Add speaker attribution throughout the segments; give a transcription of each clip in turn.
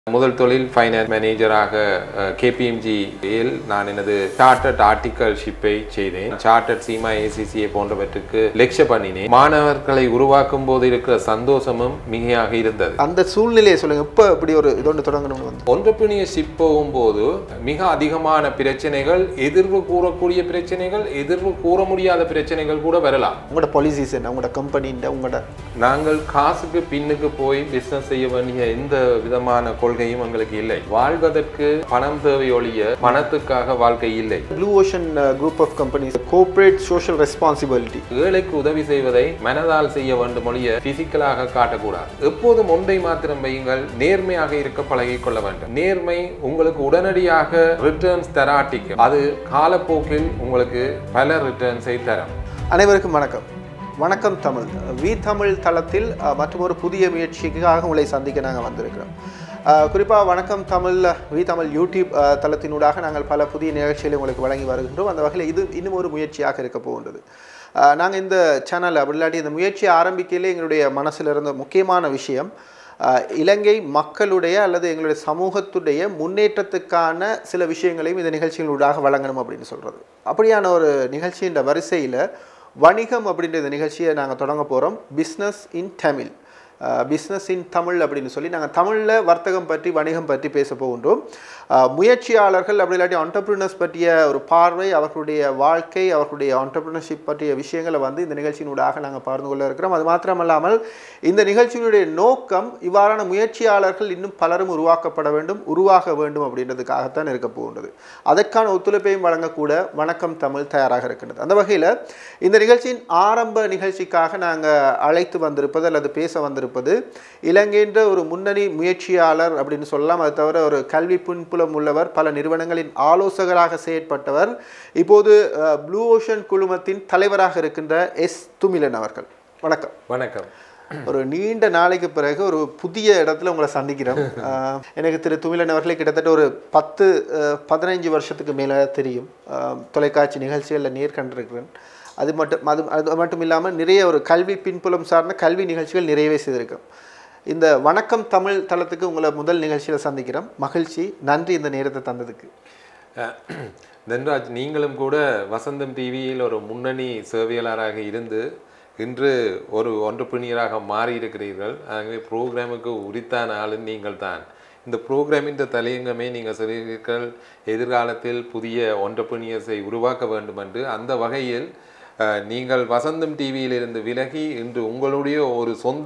Speaker 1: முதல் தொழில் ஃபைனான்ஸ் மேனேஜராக கேபிஎம்ஜியில் நான் எனது சார்ட்டர்ட் ஆர்டிக்கல் ஷிப்பை செய்தேன் சார்ட்டர்ட் சீமா ஏசிசிஏ போன்றவற்றுக்கு லெக்சர் பண்ணினேன் மாணவர்களை உருவாக்கும் போது இருக்கிற சந்தோஷமும் மிகையாக இருந்தது
Speaker 2: அந்த சூழ்நிலையை சொல்லுங்க இப்போ இப்படி ஒரு இது ஒன்று தொடங்கணும்னு வந்து
Speaker 1: ஒன்றப்பினியர்ஷிப் போகும்போது மிக அதிகமான பிரச்சனைகள் எதிர்வு கூறக்கூடிய பிரச்சனைகள் எதிர்வு கூற முடியாத பிரச்சனைகள் கூட வரலாம்
Speaker 2: உங்களோட பாலிசிஸ் என்ன உங்களோட கம்பெனின்ற உங்களோட
Speaker 1: நாங்கள் காசுக்கு பின்னுக்கு போய் பிசினஸ் செய்ய வேண்டிய எந்த விதமான கொள்கையும் எங்களுக்கு இல்லை வாழ்வதற்கு பணம் தேவை ஒழிய பணத்துக்காக வாழ்க்கை இல்லை
Speaker 2: blue ocean group of companies corporate social responsibility
Speaker 1: ஏழைக்கு உதவி செய்வதை மனதால் செய்ய வேண்டும் ஒழிய பிசிக்கலாக காட்டக்கூடாது எப்போதும் ஒன்றை மாத்திரம் வையுங்கள் நேர்மையாக இருக்க பழகிக் கொள்ள வேண்டும் நேர்மை உங்களுக்கு உடனடியாக ரிட்டர்ன்ஸ் தராட்டிக்கும் அது காலப்போக்கில் உங்களுக்கு பல ரிட்டர்ன்ஸை தரும்
Speaker 2: அனைவருக்கும் வணக்கம் வணக்கம் தமிழ் வி தமிழ் தளத்தில் அஹ், மற்றும் ஒரு புதிய முயற்சிக்காக உங்களை சந்திக்க நாங்கள் வந்திருக்கிறோம் குறிப்பாக வணக்கம் தமிழ் வி தமிழ் யூடியூப் அஹ், தளத்தினூடாக நாங்கள் பல புதிய நிகழ்ச்சிகளை உங்களுக்கு வழங்கி வருகின்றோம் அந்த வகையில் இது இன்னும் ஒரு முயற்சியாக இருக்க போகின்றது நாங்கள் இந்த சேனல் அப்படி இல்லாட்டி இந்த முயற்சியை ஆரம்பிக்கையிலே எங்களுடைய மனசில் இருந்த முக்கியமான விஷயம் அஹ், இலங்கை மக்களுடைய அல்லது எங்களுடைய சமூகத்துடைய முன்னேற்றத்துக்கான சில விஷயங்களையும் இந்த நிகழ்ச்சிகளூடாக வழங்கணும் அப்படின்னு சொல்கிறது அப்படியான ஒரு நிகழ்ச்சியின் வரிசையில் வணிகம் அப்படின்ற இந்த நிகழ்ச்சியை நாங்கள் தொடங்க போகிறோம் business in Tamil business in Tamil அப்படின்னு சொல்லி நாங்கள் தமிழில் வர்த்தகம் பற்றி வணிகம் பற்றி பேச போகின்றோம் அஹ், முயற்சியாளர்கள் அப்படி இல்லாட்டி ஆண்டர்பிரினர்ஸ் பற்றிய ஒரு பார்வை அவர்களுடைய வாழ்க்கை அவர்களுடைய ஆண்டர்பிரினர்ஷிப் பற்றிய விஷயங்களை வந்து இந்த நிகழ்ச்சியினூடாக நாங்கள் பகிர்ந்து கொள்ள இருக்கிறோம் அது மாத்திரமல்லாமல் இந்த நிகழ்ச்சியினுடைய நோக்கம் இவ்வாறான முயற்சியாளர்கள் இன்னும் பலரும் உருவாக்கப்பட வேண்டும் உருவாக வேண்டும் அப்படின்றதுக்காகத்தான் இருக்க போகின்றது அதற்கான ஒத்துழைப்பையும் வழங்கக்கூட வணக்கம் தமிழ் தயாராக இருக்கின்றது அந்த வகையில் இந்த நிகழ்ச்சியின் ஆரம்ப நிகழ்ச்சிக்காக நாங்கள் அழைத்து வந்திருப்பது அல்லது பேச வந்திருப்பது இலங்கைன்ற ஒரு முன்னணி முயற்சியாளர் அப்படின்னு சொல்லலாம் அது தவிர ஒரு கல்வி பின்புலம் உள்ளவர் பல நிறுவனங்களின் ஆலோசகராக செயற்பட்டவர் இப்போது ப்ளூ ஓஷன் குழுமத்தின் தலைவராக இருக்கின்ற எஸ் துமிலன் அவர்கள் வணக்கம்
Speaker 1: வணக்கம்
Speaker 2: ஒரு நீண்ட நாளைக்கு பிறகு ஒரு புதிய இடத்துல உங்களை சந்திக்கிறோம் ஆஹ் எனக்கு திரு துமிலன் அவர்களே கிட்டத்தட்ட ஒரு பத்து ஆஹ் பதினைஞ்சு வருஷத்துக்கு மேலே தெரியும் ஆஹ் தொலைக்காட்சி நிகழ்ச்சிகளில் நேர் கண்டிருக்கிறேன் அது மட்டும் அது அது மட்டும் இல்லாமல் நிறைய ஒரு கல்வி பின்புலம் சார்ந்த கல்வி நிகழ்ச்சிகள் நிறையவே செய்திருக்கோம் இந்த வணக்கம் தமிழ் தளத்துக்கு உங்களை முதல் நிகழ்ச்சியில் சந்திக்கிறோம் மகிழ்ச்சி நன்றி இந்த நேரத்தை தந்ததுக்கு
Speaker 1: அஹ், தன்ராஜ் நீங்களும் கூட வசந்தம் டிவியில் ஒரு முன்னணி சேவையாளராக இருந்து இன்று ஒரு ஒன்றுபிணியராக மாறி இருக்கிறீர்கள் ஆகவே ப்ரோக்ராமுக்கு உரித்தான ஆளும் நீங்கள் தான் இந்த ப்ரோக்ராமின் தலையங்கமே நீங்கள் சொல்கிறீர்கள் எதிர்காலத்தில் புதிய ஒன்றுபிணியர்ஸை உருவாக்க வேண்டும் என்று அந்த வகையில் அஹ், நீங்கள் வசந்தம் டிவியிலிருந்து விலகி இன்று உங்களுடைய ஒரு சொந்த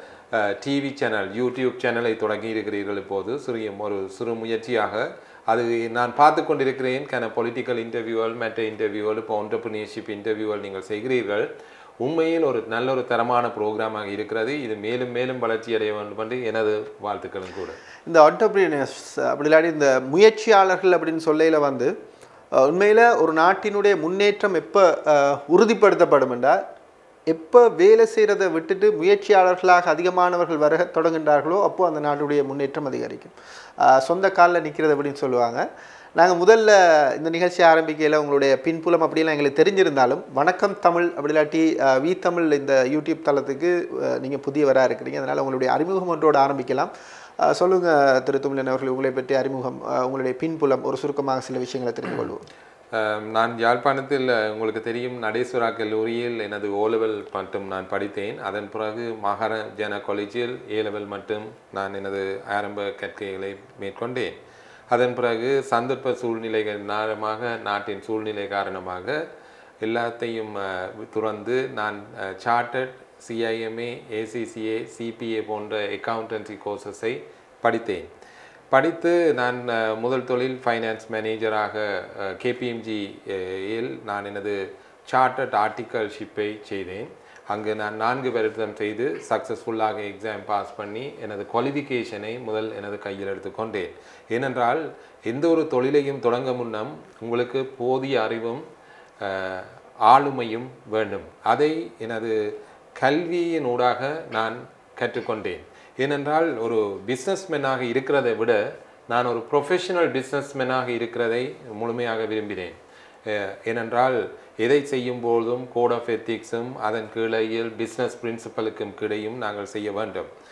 Speaker 1: டிவி சேனல் யூடியூப் சேனலை தொடங்கி இருக்கிறீர்கள் இப்போது சிறிய ஒரு சிறு முயற்சியாக அது நான் பார்த்து கொண்டிருக்கிறேன் கன பொலிட்டிக்கல் இன்டர்வியூவல் மற்ற இன்டர்வியூவல் இப்போ ஒன்டர்பிரினியர்ஷிப் இன்டர்வியூவல் நீங்கள் செய்கிறீர்கள் உண்மையில் ஒரு நல்ல ஒரு தரமான ப்ரோக்ராமாக இருக்கிறது இது மேலும் மேலும் வளர்ச்சி அடைய வேண்டும் என்று எனது வாழ்த்துக்களும் கூட
Speaker 2: இந்த ஆண்டர்பிரினர்ஸ் அப்படி இல்லாட்டி இந்த முயற்சியாளர்கள் அப்படின்னு சொல்லையில் வந்து அஹ், உண்மையில ஒரு நாட்டினுடைய முன்னேற்றம் எப்போ உறுதிப்படுத்தப்படும் என்றால் எப்போ வேலை செய்கிறதை விட்டுட்டு முயற்சியாளர்களாக அதிகமானவர்கள் வர தொடங்குகின்றார்களோ அப்போ அந்த நாட்டுடைய முன்னேற்றம் அதிகரிக்கும் அஹ், சொந்த காலில் நிற்கிறது அப்படின்னு சொல்லுவாங்க நாங்கள் முதல்ல இந்த நிகழ்ச்சி ஆரம்பிக்கையில் உங்களுடைய பின்புலம் அப்படிலாம் எங்களுக்கு தெரிஞ்சிருந்தாலும் வணக்கம் தமிழ் அப்படி இல்லாட்டி அஹ், வி தமிழ் இந்த யூடியூப் தளத்துக்கு நீங்கள் புதியவராக இருக்கிறீங்க அதனால் உங்களுடைய அறிமுகம் ஒன்றோடு ஆரம்பிக்கலாம் அஹ், சொல்லுங்க திரு துமிழன் அவர்கள் உங்களை பற்றி அறிமுகம் அஹ், உங்களுடைய பின்புலம் ஒரு சுருக்கமாக சில விஷயங்களை தெரிந்து கொள்வோம்
Speaker 1: அஹ், நான் யாழ்ப்பாணத்தில் அஹ், உங்களுக்கு தெரியும் நடேஸ்வரா கல்லூரியில் எனது ஓ லெவல் மட்டும் நான் படித்தேன் அதன் பிறகு மகாராஜன காலேஜில் ஏ லெவல் மட்டும் நான் எனது ஆரம்ப கற்கைகளை மேற்கொண்டேன் அதன் பிறகு சந்தர்ப்ப சூழ்நிலைகள் காரணமாக நாட்டின் சூழ்நிலை காரணமாக எல்லாத்தையும் அஹ், துறந்து நான் சார்ட்டர்ட் சிஐஎம்ஏ ஏசிசிஏ சிபிஏ போன்ற அக்கவுண்டன்சி கோர்சஸை படித்தேன் படித்து நான் அஹ், முதல் தொழில் ஃபைனான்ஸ் மேனேஜராக கேபிஎம்ஜி இல் நான் எனது சார்ட்டர்ட் ஆர்டிக்கல் ஷிப்பை செய்தேன் அங்கு நான் நான்கு வருடம் செய்து சக்ஸஸ்ஃபுல்லாக எக்ஸாம் பாஸ் பண்ணி எனது குவாலிஃபிகேஷனை முதல் எனது கையில் எடுத்துக்கொண்டேன் ஏனென்றால் எந்த ஒரு தொழிலையும் தொடங்க முன்னம் உங்களுக்கு போதிய அறிவும் அஹ், ஆளுமையும் வேண்டும் அதை எனது கல்வியின் ஊடாக நான் கற்றுக்கொண்டேன் ஏனென்றால் ஒரு பிஸ்னஸ்மேனாக இருக்கிறதை விட நான் ஒரு ப்ரொஃபஷனல் பிஸ்னஸ்மேனாக இருக்கிறதை முழுமையாக விரும்பினேன் அஹ் ஏனென்றால் எதை செய்யும் போதும் கோட் ஆஃப் எத்திக்ஸும் அதன் கீழையில் பிஸ்னஸ் பிரின்சிபலுக்கும் கீழையும் நாங்கள் செய்ய வேண்டும்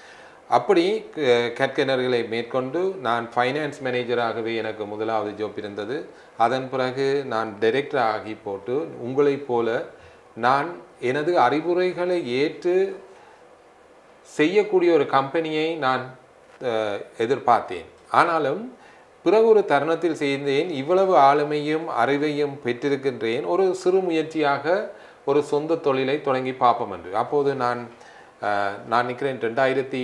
Speaker 1: அப்படி க- கற்கிணர்களை மேற்கொண்டு நான் ஃபைனான்ஸ் மேனேஜராகவே எனக்கு முதலாவது ஜாப் இருந்தது அதன் பிறகு நான் டைரக்டர் ஆகி போட்டு உங்களைப் போல நான் எனது அறிவுரைகளை ஏற்று செய்யக்கூடிய ஒரு கம்பெனியை நான் அஹ், எதிர்பார்த்தேன் ஆனாலும் பிறகு ஒரு தருணத்தில் செய்தேன் இவ்வளவு ஆளுமையும் அறிவையும் பெற்றிருக்கின்றேன் ஒரு சிறு முயற்சியாக ஒரு சொந்த தொழிலை தொடங்கி பார்ப்போம் என்று அப்போது நான் அஹ், நான் நிற்கிறேன் ரெண்டாயிரத்தி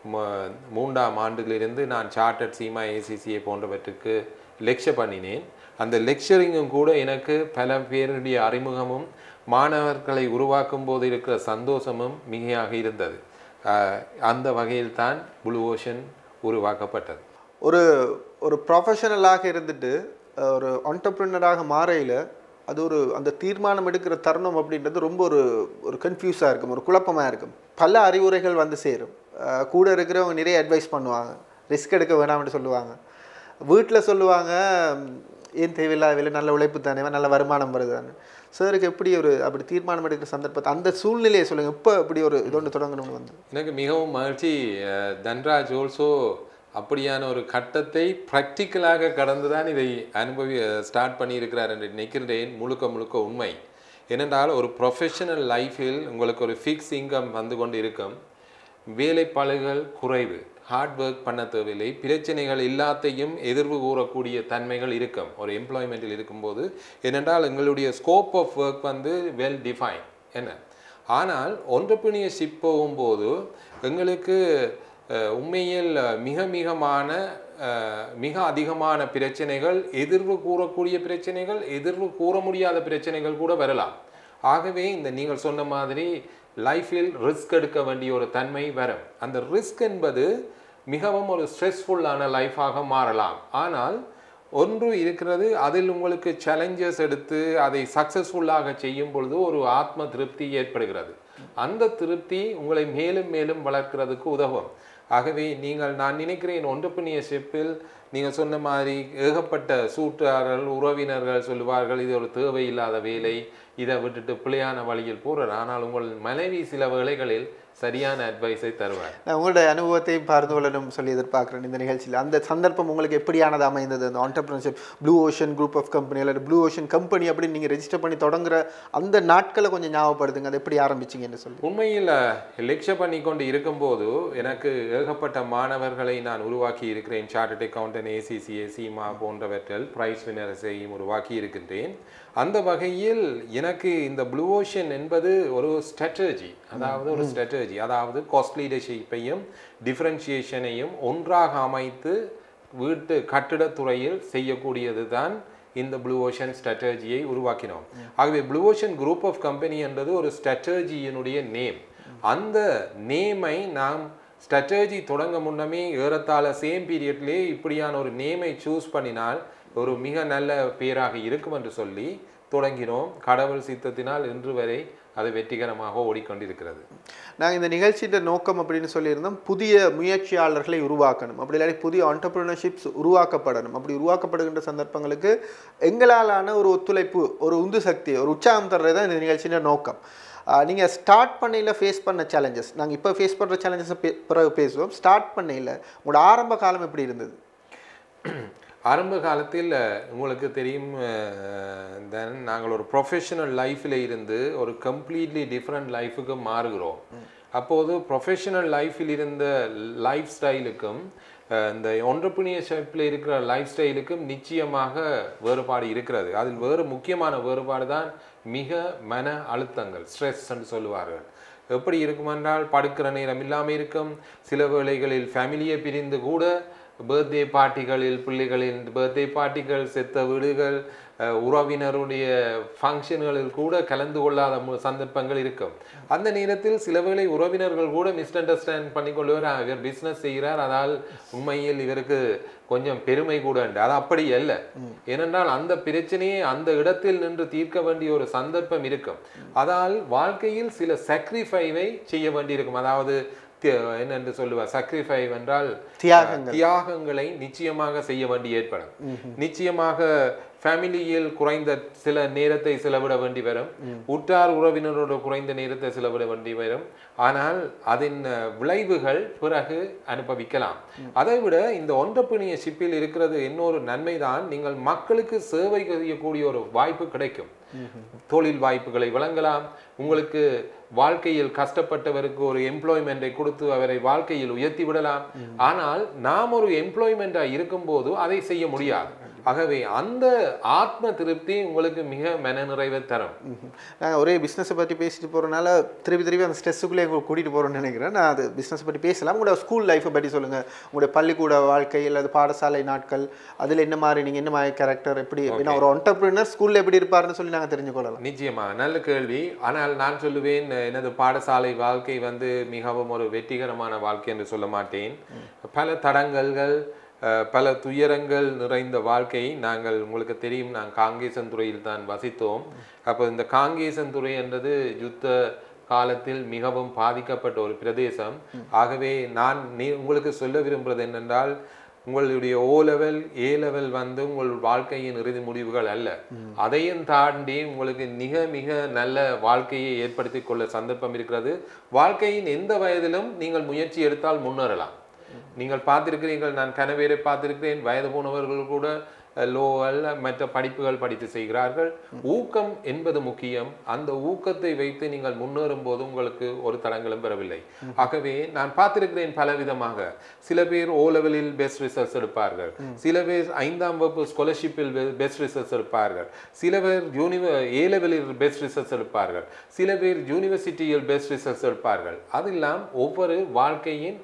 Speaker 1: ம- மூன்றாம் ஆண்டிலிருந்து நான் சார்ட்டர்ட் சீமா ஏசிசிஏ போன்றவற்றுக்கு லெக்சர் பண்ணினேன் அந்த லெக்சரிங்கும் கூட எனக்கு பல பேருடைய அறிமுகமும் மாணவர்களை உருவாக்கும் போது இருக்கிற சந்தோஷமும் மிகையாக இருந்தது அஹ், அந்த வகையில் தான் ப்ளூ ஓஷன் உருவாக்கப்பட்டது
Speaker 2: ஒரு ஒரு ப்ரொஃபஷனலாக இருந்துட்டு அஹ், ஒரு ஆண்டர்பிரினராக மாறையில் அது ஒரு அந்த தீர்மானம் எடுக்கிற தருணம் அப்படின்றது ரொம்ப ஒரு ஒரு கன்ஃபியூஸாக இருக்கும் ஒரு குழப்பமாக இருக்கும் பல அறிவுரைகள் வந்து சேரும் அஹ், கூட இருக்கிறவங்க நிறைய அட்வைஸ் பண்ணுவாங்க ரிஸ்க் எடுக்க வேணாம்னு சொல்லுவாங்க வீட்டில் சொல்லுவாங்க "ம், ஏன் தேவையில்லாத வேலை நல்ல உழைப்பு தானே நல்ல வருமானம் வருதான்னு சாருக்கு எப்படி ஒரு அப்படி தீர்மானம் எடுக்கிற சந்தர்ப்பத்தை அந்த சூழ்நிலையை சொல்லுங்கள் இப்போ அப்படி ஒரு இது ஒன்று தொடங்கணும்னு வந்து
Speaker 1: எனக்கு மிகவும் மகிழ்ச்சி அஹ், தன்ராஜ் ஆல்சோ அப்படியான ஒரு கட்டத்தை ப்ராக்டிக்கலாக கடந்து தான் இதை அனுபவி ஸ்டார்ட் பண்ணியிருக்கிறார் என்று நினைக்கிறேன் முழுக்க முழுக்க உண்மை ஏனென்றால் ஒரு ப்ரொஃபஷனல் லைஃபில் உங்களுக்கு ஒரு ஃபிக்ஸ் இன்கம் வந்து கொண்டு இருக்கும் வேலைப்பளுகள் குறைவு ஹார்ட் ஒர்க் பண்ண தேவையில்லை பிரச்சனைகள் எல்லாத்தையும் எதிர்வு கூறக்கூடிய தன்மைகள் இருக்கும் ஒரு எம்ப்ளாய்மெண்ட்டில் இருக்கும்போது ஏனென்றால் எங்களுடைய ஸ்கோப் ஆஃப் ஒர்க் வந்து வெல் டிஃபைன் என்ன ஆனால் ஒன்றுபினியர்ஷிப் போகும்போது எங்களுக்கு அஹ், உண்மையில் மிக மிகமான அஹ், மிக அதிகமான பிரச்சனைகள் எதிர்வு கூறக்கூடிய பிரச்சனைகள் எதிர்வு கூற முடியாத பிரச்சனைகள் கூட வரலாம் ஆகவே இந்த நீங்கள் சொன்ன மாதிரி லைஃப்பில் ரிஸ்க் எடுக்க வேண்டிய ஒரு தன்மை வரும் அந்த ரிஸ்க் என்பது மிகவும் ஒரு ஸ்ட்ரெஸ்ஃபுல்லான லைஃபாக மாறலாம் ஆனால் ஒன்று இருக்கிறது அதில் உங்களுக்கு சேலஞ்சஸ் எடுத்து அதை சக்ஸஸ்ஃபுல்லாக செய்யும் பொழுது ஒரு ஆத்ம திருப்தி ஏற்படுகிறது அந்த திருப்தி உங்களை மேலும் மேலும் வளர்க்கிறதுக்கு உதவும் ஆகவே நீங்கள் நான் நினைக்கிறேன் ஒன்றுபினியர்ஷிப்பில் நீங்கள் சொன்ன மாதிரி ஏகப்பட்ட சூட்டார்கள் உறவினர்கள் சொல்லுவார்கள் இது ஒரு தேவையில்லாத வேலை இதை விட்டுட்டு பிழையான வழியில் போகிறார் ஆனால் உங்கள் மனைவி சில வேளைகளில் சரியான அட்வைஸை தருவார்
Speaker 2: நான் உங்களுடைய அனுபவத்தையும் பகிர்ந்து கொள்ளணும் சொல்லி எதிர்பார்க்குறேன் இந்த நிகழ்ச்சியில் அந்த சந்தர்ப்பம் உங்களுக்கு எப்படியானது அமைந்தது அந்த entrepreneurship blue ocean group of company அல்லது ப்ளூ ஓஷன் கம்பெனி அப்படின்னு நீங்கள் ரெஜிஸ்டர் பண்ணி தொடங்குற அந்த நாட்களை கொஞ்சம் ஞாபகப்படுத்துங்க அதை எப்படி ஆரம்பிச்சிங்கன்னு சொல்லி
Speaker 1: உண்மையில் லெக்சர் பண்ணி கொண்டு இருக்கும்போது எனக்கு ஏகப்பட்ட மாணவர்களை நான் உருவாக்கி இருக்கிறேன் சார்ட்டட் அக்கௌண்டன்ட் ஏசிசிஏ சீமா போன்றவற்றில் ப்ரைஸ் வினர்ஸையும் உருவாக்கி இருக்கின்றேன் அந்த வகையில் எனக்கு இந்த ப்ளூ ஓஷன் என்பது ஒரு ஸ்ட்ராட்டஜி அதாவது ஒரு ஸ்ட்ராட்டஜி அதாவது காஸ்ட் லீடர்ஷிப்பையும் டிஃப்ரென்ஷியேஷனையும் ஒன்றாக அமைத்து வீட்டு கட்டிடத்துறையில் செய்யக்கூடியது தான் இந்த ப்ளூ ஓஷன் ஸ்ட்ராட்டஜியை உருவாக்கினோம் ஆகவே blue ocean group of company என்றது ஒரு ஸ்ட்ராட்டஜியினுடைய நேம் அந்த நேமை நாம் ஸ்ட்ராட்டஜி தொடங்க முன்னமே ஏறத்தாழ சேம் பீரியட்லேயே இப்படியான ஒரு நேமை சூஸ் பண்ணினால் ஒரு மிக நல்ல பேராக இருக்கும் என்று சொல்லி தொடங்கினோம் கடவுள் சித்தத்தினால் இன்று வரை அது வெற்றிகரமாக ஓடிக்கொண்டிருக்கிறது
Speaker 2: நாங்கள் இந்த நிகழ்ச்சியோட நோக்கம் அப்படின்னு சொல்லியிருந்தோம் புதிய முயற்சியாளர்களை உருவாக்கணும் அப்படி இல்லாட்டி புதிய ஆண்டர்பிரினர்ஷிப்ஸ் உருவாக்கப்படணும் அப்படி உருவாக்கப்படுகின்ற சந்தர்ப்பங்களுக்கு எங்களாலான ஒரு ஒத்துழைப்பு ஒரு உந்து சக்தி ஒரு உற்சாகம் தர்றது தான் இந்த நிகழ்ச்சியோட நோக்கம் நீங்கள் ஸ்டார்ட் பண்ணையில் ஃபேஸ் பண்ண சேலஞ்சஸ் நாங்கள் இப்போ ஃபேஸ் பண்ணுற சேலஞ்சஸை பிறகு பேசுவோம் ஸ்டார்ட் பண்ணையில் உங்களோட ஆரம்ப காலம் எப்படி இருந்தது
Speaker 1: ஆரம்ப காலத்தில் அஹ், உங்களுக்கு தெரியும் தென் நாங்கள் ஒரு ப்ரொஃபஷனல் லைஃப்பில் இருந்து ஒரு கம்ப்ளீட்லி டிஃப்ரெண்ட் லைஃபுக்கு மாறுகிறோம் அப்போது ப்ரொஃபஷனல் லைஃப்பில் இருந்த லைஃப் ஸ்டைலுக்கும் இந்த ஒன்றப்பினியர்ஷிப்பில் இருக்கிற லைஃப் ஸ்டைலுக்கும் நிச்சயமாக வேறுபாடு இருக்கிறது அதில் வேறு முக்கியமான வேறுபாடு தான் மிக மன அழுத்தங்கள் ஸ்ட்ரெஸ் என்று சொல்லுவார்கள் எப்படி இருக்குமென்றால் படுக்கிற நேரம் இல்லாமல் இருக்கும் சில வேளைகளில் ஃபேமிலியை பிரிந்து கூட பர்த்டே பார்ட்டிகளில் பிள்ளைகளின் பர்த்டே பார்ட்டிகள் செத்த வீடுகள் அஹ், உறவினருடைய ஃபங்க்ஷன்களில் கூட கலந்து கொள்ளாத மு- சந்தர்ப்பங்கள் இருக்கும் அந்த நேரத்தில் சில வேளை உறவினர்கள் கூட மிஸ் அண்டர்ஸ்டாண்ட் பண்ணிக்கொள்வார் "ஆ, இவர் பிஸ்னஸ் செய்கிறார் அதால் உண்மையில் இவருக்கு கொஞ்சம் பெருமை கூட உண்டு அது அப்படி அல்ல ஏனென்றால் அந்த பிரச்சனையை அந்த இடத்தில் நின்று தீர்க்க வேண்டிய ஒரு சந்தர்ப்பம் இருக்கும் அதால் வாழ்க்கையில் சில சாக்ரிஃபைவை செய்ய வேண்டியிருக்கும் அதாவது தி- என்னென்று சொல்லுவார் சாக்ரிஃபை என்றால்
Speaker 2: தியாகங்கள்
Speaker 1: தியாகங்களை நிச்சயமாக செய்ய வேண்டி ஏற்படும் நிச்சயமாக ஃபேமிலியில் குறைந்த சில நேரத்தை செலவிட வேண்டி வரும் உற்றார் உறவினரோட குறைந்த நேரத்தை செலவிட வேண்டி வரும் ஆனால் அதன் அஹ், விளைவுகள் பிறகு அனுபவிக்கலாம் அதை விட இந்த ஒன்றப்பிணிய ஷிப்பில் இருக்கிறது இன்னொரு நன்மைதான் நீங்கள் மக்களுக்கு சேவை செய்யக்கூடிய ஒரு வாய்ப்பு கிடைக்கும் தொழில் வாய்ப்புகளை வழங்கலாம் உங்களுக்கு வாழ்க்கையில் கஷ்டப்பட்டவருக்கு ஒரு எம்ப்ளாய்மெண்ட்டை கொடுத்து அவரை வாழ்க்கையில் உயர்த்தி விடலாம் ஆனால் நாம் ஒரு எம்ப்ளாய்மெண்டா இருக்கும்போது அதை செய்ய முடியாது ஆகவே அந்த ஆத்ம திருப்தி உங்களுக்கு மிக மன நிறைவை தரும்
Speaker 2: நாங்கள் ஒரே பிஸ்னஸை பற்றி பேசிட்டு போகிறனால திருப்பி திருப்பி அந்த ஸ்ட்ரெஸ்ஸுக்குள்ளே கூட்டிகிட்டு போகிறோம்னு நினைக்கிறேன் நான் அது பிஸ்னஸ் பற்றி பேசலாம் உங்களோட ஸ்கூல் லைஃப்பை பற்றி சொல்லுங்கள் உங்களோட பள்ளிக்கூட வாழ்க்கை அல்லது பாடசாலை நாட்கள் அதில் என்ன மாதிரி நீங்கள் என்ன மாதிரி கேரக்டர் எப்படி ஏன்னா ஒரு ஒன்டர்பிரினர் ஸ்கூலில் எப்படி இருப்பாருன்னு சொல்லி நாங்கள் தெரிஞ்சுக்கொள்ளலாம்
Speaker 1: நிச்சயமா நல்ல கேள்வி ஆனால் நான் சொல்லுவேன் எனது பாடசாலை வாழ்க்கை வந்து மிகவும் ஒரு வெற்றிகரமான வாழ்க்கை என்று சொல்ல மாட்டேன் பல தடங்கல்கள் அஹ், பல துயரங்கள் நிறைந்த வாழ்க்கை நாங்கள் உங்களுக்கு தெரியும் நான் காங்கேசன் துறையில் தான் வசித்தோம் அப்போ இந்த காங்கேசன் துறை என்றது யுத்த காலத்தில் மிகவும் பாதிக்கப்பட்ட ஒரு பிரதேசம் ஆகவே நான் நீ உங்களுக்கு சொல்ல விரும்புவது என்னென்றால் உங்களுடைய ஓ லெவல் ஏ லெவல் வந்து உங்கள் வாழ்க்கையின் இறுதி முடிவுகள் அல்ல அதையும் தாண்டி உங்களுக்கு மிக மிக நல்ல வாழ்க்கையை ஏற்படுத்தி கொள்ள சந்தர்ப்பம் இருக்கிறது வாழ்க்கையின் எந்த வயதிலும் நீங்கள் முயற்சி எடுத்தால் முன்னேறலாம் நீங்கள் பார்த்திருக்கிறீர்கள் நான் கனவேரை பார்த்திருக்கிறேன் வயது போனவர்கள் கூட லோ அல்ல மற்ற படிப்புகள் படித்து செய்கிறார்கள் ஊக்கம் என்பது முக்கியம் அந்த ஊக்கத்தை வைத்து நீங்கள் முன்னேறும் போது உங்களுக்கு ஒரு தடங்களும் பெறவில்லை ஆகவே நான் பார்த்திருக்கிறேன் பல விதமாக சில பேர் ஓ லெவலில் பெஸ்ட் ரிசல்ட்ஸ் எடுப்பார்கள் சில பேர் ஐந்தாம் வகுப்பு ஸ்காலர்ஷிப்பில் பெஸ்ட் ரிசல்ட்ஸ் எடுப்பார்கள் சில பேர் யூனிவ ஏ லெவலில் பெஸ்ட் ரிசல்ட்ஸ் எடுப்பார்கள் சில பேர் யூனிவர்சிட்டியில் பெஸ்ட் ரிசல்ட்ஸ் எடுப்பார்கள் அதெல்லாம் ஒவ்வொரு வாழ்க்கையின்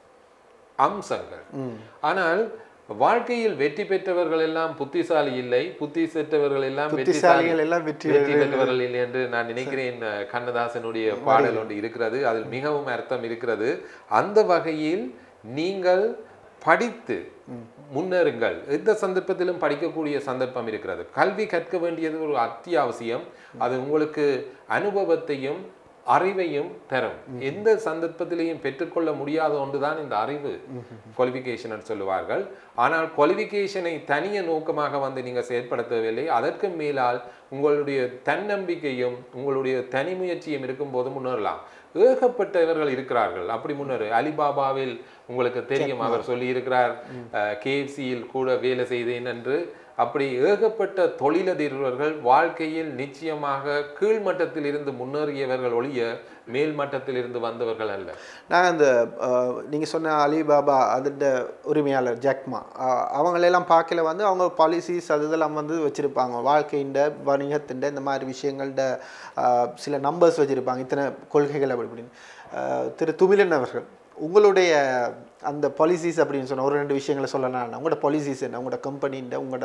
Speaker 1: அம்சங்கள் ஆனால் வாழ்க்கையில் வெற்றி பெற்றவர்கள் எல்லாம் புத்திசாலி இல்லை புத்தி பெற்றவர்கள் எல்லாம் வெற்றிசாலி
Speaker 2: புத்திசாலிகள் எல்லாம் வெற்றி
Speaker 1: வெற்றி பெற்றவர்கள் இல்லை என்று நான் நினைக்கிறேன் அஹ், கண்ணதாசனுடைய பாடல் ஒன்று இருக்கிறது அதில் மிகவும் அர்த்தம் இருக்கிறது அந்த வகையில் நீங்கள் படித்து முன்னேறுங்கள் எந்த சந்தர்ப்பத்திலும் படிக்கக்கூடிய சந்தர்ப்பம் இருக்கிறது கல்வி கற்க வேண்டியது ஒரு அத்தியாவசியம் அது உங்களுக்கு அனுபவத்தையும் அறிவையும் தரும் எந்த சந்தர்ப்பத்திலையும் பெற்றுக்கொள்ள முடியாத ஒன்றுதான் இந்த அறிவு குவாலிஃபிகேஷன் சொல்லுவார்கள் ஆனால் குவாலிஃபிகேஷனை தனிய நோக்கமாக வந்து நீங்கள் செயற்படுத்தவில்லை அதற்கு மேலால் உங்களுடைய தன்னம்பிக்கையும் உங்களுடைய தனி முயற்சியும் இருக்கும்போது முன்னேறலாம் ஏகப்பட்டவர்கள் இருக்கிறார்கள் அப்படி முன்னேறு அலிபாபாவில் உங்களுக்கு தெரியும் அவர் சொல்லி இருக்கிறார் கேஎஃப்சியில் கூட வேலை செய்தேன் என்று அப்படி ஏகப்பட்ட தொழிலதிபர்கள் வாழ்க்கையில் நிச்சயமாக கீழ்மட்டத்தில் இருந்து முன்னேறியவர்கள் ஒழிய மேல் மட்டத்தில் இருந்து வந்தவர்கள் அல்ல
Speaker 2: நான் அந்த நீங்கள் சொன்ன அலிபாபா அதோட உரிமையாளர் ஜாக்மா அஹ், அவங்களெல்லாம் பார்க்கல வந்து அவங்க பாலிசிஸ் அது இதெல்லாம் வந்து வச்சுருப்பாங்க வாழ்க்கையின் வணிகத்தின் இந்த மாதிரி விஷயங்கள்ட அஹ், சில நம்பர்ஸ் வச்சுருப்பாங்க இத்தனை கொள்கைகள் அப்படி இப்படின்னு அஹ், திரு துமிலன் அவர்கள் உங்களுடைய அந்த பாலிசிஸ் அப்படின்னு சொன்ன ஒரு ரெண்டு விஷயங்களை சொல்லலாம் உங்களோட பாலிசிஸ் என்ன உங்களோட கம்பெனின்ற உங்களோட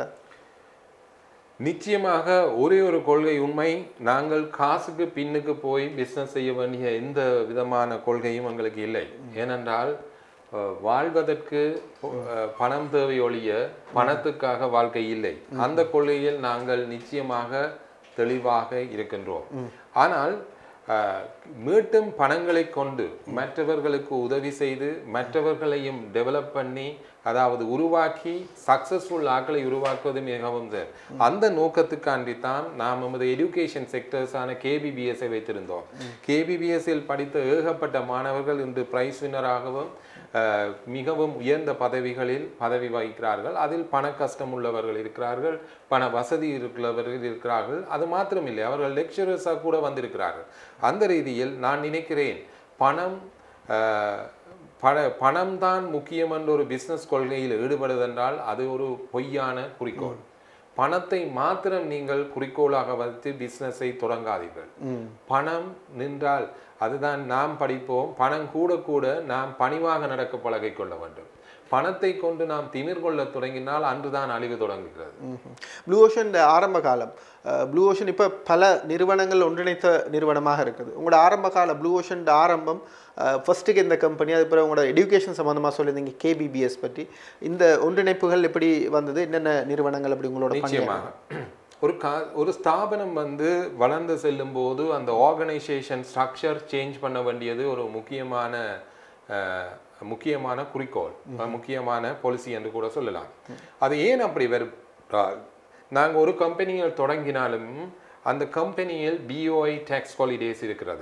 Speaker 1: நிச்சயமாக ஒரே ஒரு கொள்கை உண்மை நாங்கள் காசுக்கு பின்னுக்கு போய் பிஸ்னஸ் செய்ய வேண்டிய எந்த விதமான கொள்கையும் எங்களுக்கு இல்லை ஏனென்றால் அஹ், வாழ்வதற்கு அஹ், பணம் தேவை ஒழிய பணத்துக்காக வாழ்க்கை இல்லை அந்த கொள்கையில் நாங்கள் நிச்சயமாக தெளிவாக இருக்கின்றோம் ஆனால் அஹ், மீட்டும் பணங்களை கொண்டு மற்றவர்களுக்கு உதவி செய்து மற்றவர்களையும் டெவலப் பண்ணி அதாவது உருவாக்கி சக்சஸ்ஃபுல் ஆக்களை உருவாக்குவது மிகவும் சார் அந்த நோக்கத்துக்காண்டி தான் நாம் நமது எஜுகேஷன் செக்டர்ஸான கேபிபிஎஸ்ஐ வைத்திருந்தோம் கேபிபிஎஸ்ஸில் படித்த ஏகப்பட்ட மாணவர்கள் இன்று பிரைஸ் வின்னராகவும் அஹ், மிகவும் உயர்ந்த பதவிகளில் பதவி வகிக்கிறார்கள் அதில் பண கஷ்டம் உள்ளவர்கள் இருக்கிறார்கள் பண வசதி இருக்கிறவர்கள் இருக்கிறார்கள் அது மாத்திரமில்லை அவர்கள் லெக்சரர்ஸாக கூட வந்திருக்கிறார்கள் அந்த ரீதியில் நான் நினைக்கிறேன் பணம் அஹ், பண பணம்தான் முக்கியம் என்ற ஒரு பிஸ்னஸ் கொள்கையில் ஈடுபடுவதென்றால் அது ஒரு பொய்யான குறிக்கோள் பணத்தை மாத்திரம் நீங்கள் குறிக்கோளாக வைத்து பிஸ்னஸை தொடங்காதீர்கள் பணம் நின்றால் அதுதான் நாம் படிப்போம் பணம் கூட கூட நாம் பணிவாக நடக்க பழகிக் கொள்ள வேண்டும் பணத்தை கொண்டு நாம் திமிர் கொள்ள தொடங்கினால் அன்றுதான் அழிவு தொடங்குகிறது
Speaker 2: ப்ளூ ஓஷன் ஆரம்ப காலம் ப்ளூ ஓஷன் இப்போ பல நிறுவனங்கள் ஒன்றிணைத்த நிறுவனமாக இருக்குது உங்களோட ஆரம்ப கால ப்ளூ ஓஷன் ஆரம்பம் ஃபர்ஸ்ட்டுக்கு இந்த கம்பெனி அதுக்கப்புறம் உங்களோட எடுகேஷன் சம்மந்தமாக சொல்லியிருந்தீங்க கேபிபிஎஸ் பற்றி இந்த ஒன்றிணைப்புகள் எப்படி வந்தது என்னென்ன நிறுவனங்கள் அப்படி உங்களோட பங்கு
Speaker 1: நிச்சயமாக ஒரு கா ஒரு ஸ்தாபனம் வந்து வளர்ந்து செல்லும் போது அந்த ஆர்கனைசேஷன் ஸ்ட்ரக்சர் சேஞ்ச் பண்ண வேண்டியது ஒரு முக்கியமான அஹ், முக்கியமான குறிக்கோள் அஹ், முக்கியமான பாலிசி என்று கூட சொல்லலாம் அது ஏன் அப்படி வருகிறால் நாங்கள் ஒரு கம்பெனியில் தொடங்கினாலும் அந்த கம்பெனியில் பிஓஐ டேக்ஸ் ஹாலிடேஸ் இருக்கிறது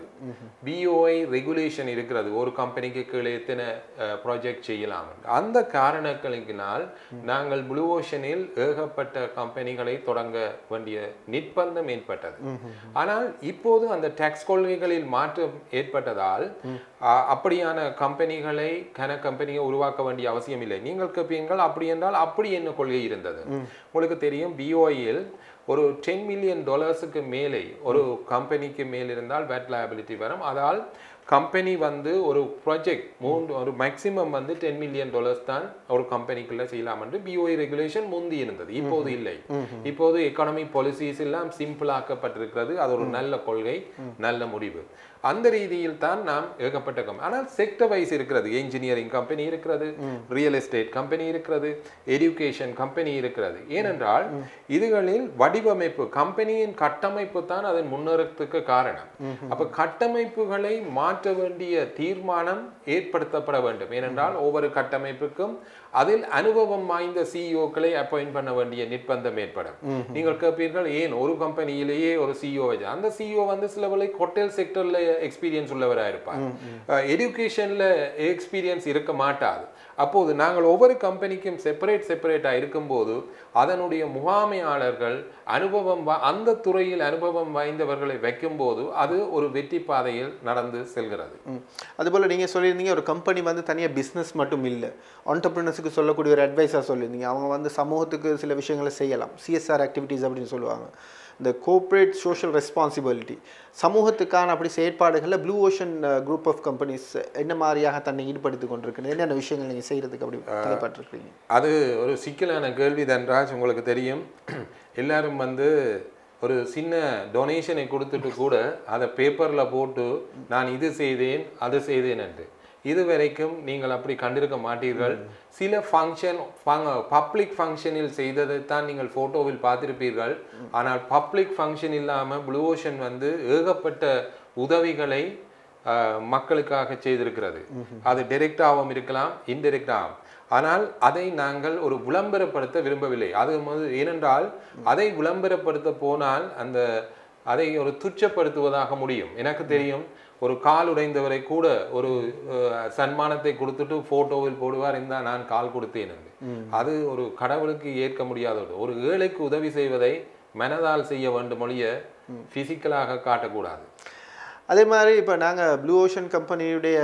Speaker 1: பிஓஐ ரெகுலேஷன் இருக்கிறது ஒரு கம்பெனிக்கு கீழே எத்தனை ப்ராஜெக்ட் செய்யலாம் அந்த காரணங்களினால் நாங்கள் ப்ளூ ஓஷனில் ஏகப்பட்ட கம்பெனிகளை தொடங்க வேண்டிய நிர்பந்தம் ஏற்பட்டது ஆனால் இப்போது அந்த டேக்ஸ் கொள்கைகளில் மாற்றம் ஏற்பட்டதால் அ- அப்படியான கம்பெனிகளை கன கம்பெனியை உருவாக்க வேண்டிய அவசியம் இல்லை நீங்கள் கேட்பீங்கள் அப்படி என்றால் அப்படி என்ன கொள்கை இருந்தது உங்களுக்கு தெரியும் பிஓஐயில் ஒரு டென் மில்லியன் டாலர்ஸுக்கு மேலே ஒரு கம்பெனிக்கு மேல் இருந்தால் வேட் liability வரும் அதால் கம்பெனி வந்து ஒரு ப்ராஜெக்ட் மூன்று ஒரு மேக்ஸிமம் வந்து டென் மில்லியன் டாலர்ஸ் தான் ஒரு கம்பெனிக்குள்ள செய்யலாம் என்று பிஓஐ ரெகுலேஷன் முந்தி இருந்தது இப்போது இல்லை இப்போது எக்கானமி பாலிசிஸ் எல்லாம் சிம்பிளாக்கப்பட்டிருக்கிறது அது ஒரு நல்ல கொள்கை நல்ல முடிவு அந்த ரீதியில் தான் நாம் ஏகப்பட்ட கம் ஆனால் செக்டர் வைஸ் இருக்கிறது இன்ஜினியரிங் கம்பெனி இருக்கிறது ரியல் எஸ்டேட் கம்பெனி இருக்கிறது எஜுகேஷன் கம்பெனி இருக்கிறது ஏனென்றால் இதுகளில் வடிவமைப்பு கம்பெனியின் கட்டமைப்பு தான் அதன் முன்னேறத்துக்கு காரணம் அப்ப கட்டமைப்புகளை மாற்ற வேண்டிய தீர்மானம் ஏற்படுத்தப்பட வேண்டும் ஏனென்றால் ஒவ்வொரு கட்டமைப்புக்கும் அதில் அனுபவம் வாய்ந்த சிஇஓக்களை அப்பாயிண்ட் பண்ண வேண்டிய நிர்பந்தம் ஏற்படும் நீங்கள் கேட்பீர்கள் ஏன் ஒரு கம்பெனியிலேயே ஒரு சிஇஓ வச்சு அந்த சிஇஓ வந்து சில வேளை ஹோட்டல் செக்டர்ல எக்ஸ்பீரியன்ஸ் உள்ளவராக இருப்பார் எஜுகேஷன்ல எக்ஸ்பீரியன்ஸ் இருக்க மாட்டாது அப்போது நாங்கள் ஒவ்வொரு கம்பெனிக்கும் செப்பரேட் செப்பரேட்டாக இருக்கும்போது அதனுடைய முகாமையாளர்கள் அனுபவம் வா- அந்த துறையில் அனுபவம் வாய்ந்தவர்களை வைக்கும்போது அது ஒரு வெற்றி பாதையில் நடந்து செல்கிறது
Speaker 2: ம். அதுபோல் நீங்கள் சொல்லியிருந்தீங்க ஒரு கம்பெனி வந்து தனியாக பிஸ்னஸ் மட்டும் இல்லை ஆண்டர்பிரினர்ஸுக்கு சொல்லக்கூடிய ஒரு அட்வைஸாக சொல்லியிருந்தீங்க அவங்க வந்து சமூகத்துக்கு சில விஷயங்களை செய்யலாம் சிஎஸ்ஆர் ஆக்டிவிட்டீஸ் அப்படின்னு சொல்லுவாங்க இந்த கோஆப்ரேட் சோஷியல் ரெஸ்பான்சிபிலிட்டி சமூகத்துக்கான அப்படி செயற்பாடுகளில் blue ocean group of companies என்ன மாதிரியாக தன்னை ஈடுபடுத்தி கொண்டிருக்கு என்னென்ன விஷயங்கள் நீங்கள் செய்கிறதுக்கு அப்படி தலைப்பட்டிருக்கீங்க
Speaker 1: அது ஒரு சிக்கலான கேள்வி தன்ராஜ் உங்களுக்கு தெரியும் எல்லாரும் வந்து ஒரு சின்ன டொனேஷனை கொடுத்துட்டு கூட அதை பேப்பரில் போட்டு நான் இது செய்தேன் அது செய்தேன் என்று இதுவரைக்கும் நீங்கள் அப்படி கண்டிருக்க மாட்டீர்கள் சில ஃபங்க்ஷன் பப்ளிக் ஃபங்க்ஷனில் செய்ததைத்தான் நீங்கள் ஃபோட்டோவில் பார்த்திருப்பீர்கள் ஆனால் பப்ளிக் ஃபங்க்ஷன் இல்லாமல் ப்ளூ ஓஷன் வந்து ஏகப்பட்ட உதவிகளை அஹ், மக்களுக்காக செய்திருக்கிறது அது டைரெக்டாகவும் இருக்கலாம் இன்டெரக்டாகவும் ஆனால் அதை நாங்கள் ஒரு விளம்பரப்படுத்த விரும்பவில்லை அது வந்து ஏனென்றால் அதை விளம்பரப்படுத்த போனால் அந்த அதை ஒரு துச்சப்படுத்துவதாக முடியும் எனக்கு தெரியும் ஒரு கால் உடைந்தவரை கூட ஒரு அஹ், சன்மானத்தை கொடுத்துட்டு போட்டோவில் போடுவார் இந்த நான் கால் கொடுத்தேன் என்று அது ஒரு கடவுளுக்கு ஏற்க முடியாத ஒரு- ஒரு ஏழைக்கு உதவி செய்வதை மனதால் செய்ய வேண்டும் ஒழிய பிசிக்கலாக காட்டக்கூடாது
Speaker 2: அதே மாதிரி இப்போ நாங்கள் ப்ளூ ஓஷன் கம்பெனியுடைய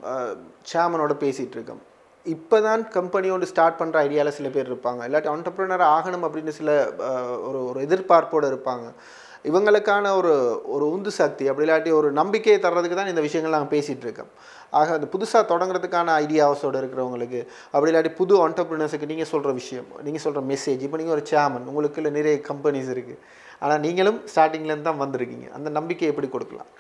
Speaker 2: சேர்மனோட பேசிகிட்டு இருக்கோம் இப்போ தான் கம்பெனி ஒன்று ஸ்டார்ட் பண்ணுற ஐடியாவில் சில பேர் இருப்பாங்க இல்லாட்டி ஆண்டர்பிரினர் ஆகணும் அப்படின்னு சில அஹ், ஒரு ஒரு எதிர்பார்ப்போடு இருப்பாங்க இவங்களுக்கான ஒரு ஒரு உந்து சக்தி அப்படி இல்லாட்டி ஒரு நம்பிக்கையை தர்றதுக்கு தான் இந்த விஷயங்கள் நாங்கள் பேசிகிட்டு இருக்கோம் ஆக அந்த புதுசாக தொடங்குறதுக்கான ஐடியாஸோடு இருக்கிறவங்களுக்கு அப்படி இல்லாட்டி புது ஆண்டர்பிரினர்ஸுக்கு நீங்கள் சொல்கிற விஷயம் நீங்கள் சொல்கிற மெசேஜ் இப்போ நீங்கள் ஒரு சேர்மன் உங்களுக்குள்ள நிறைய கம்பெனிஸ் இருக்குது ஆனால் நீங்களும் ஸ்டார்டிங்லேருந்து தான் வந்திருக்கீங்க அந்த நம்பிக்கை எப்படி கொடுக்கலாம்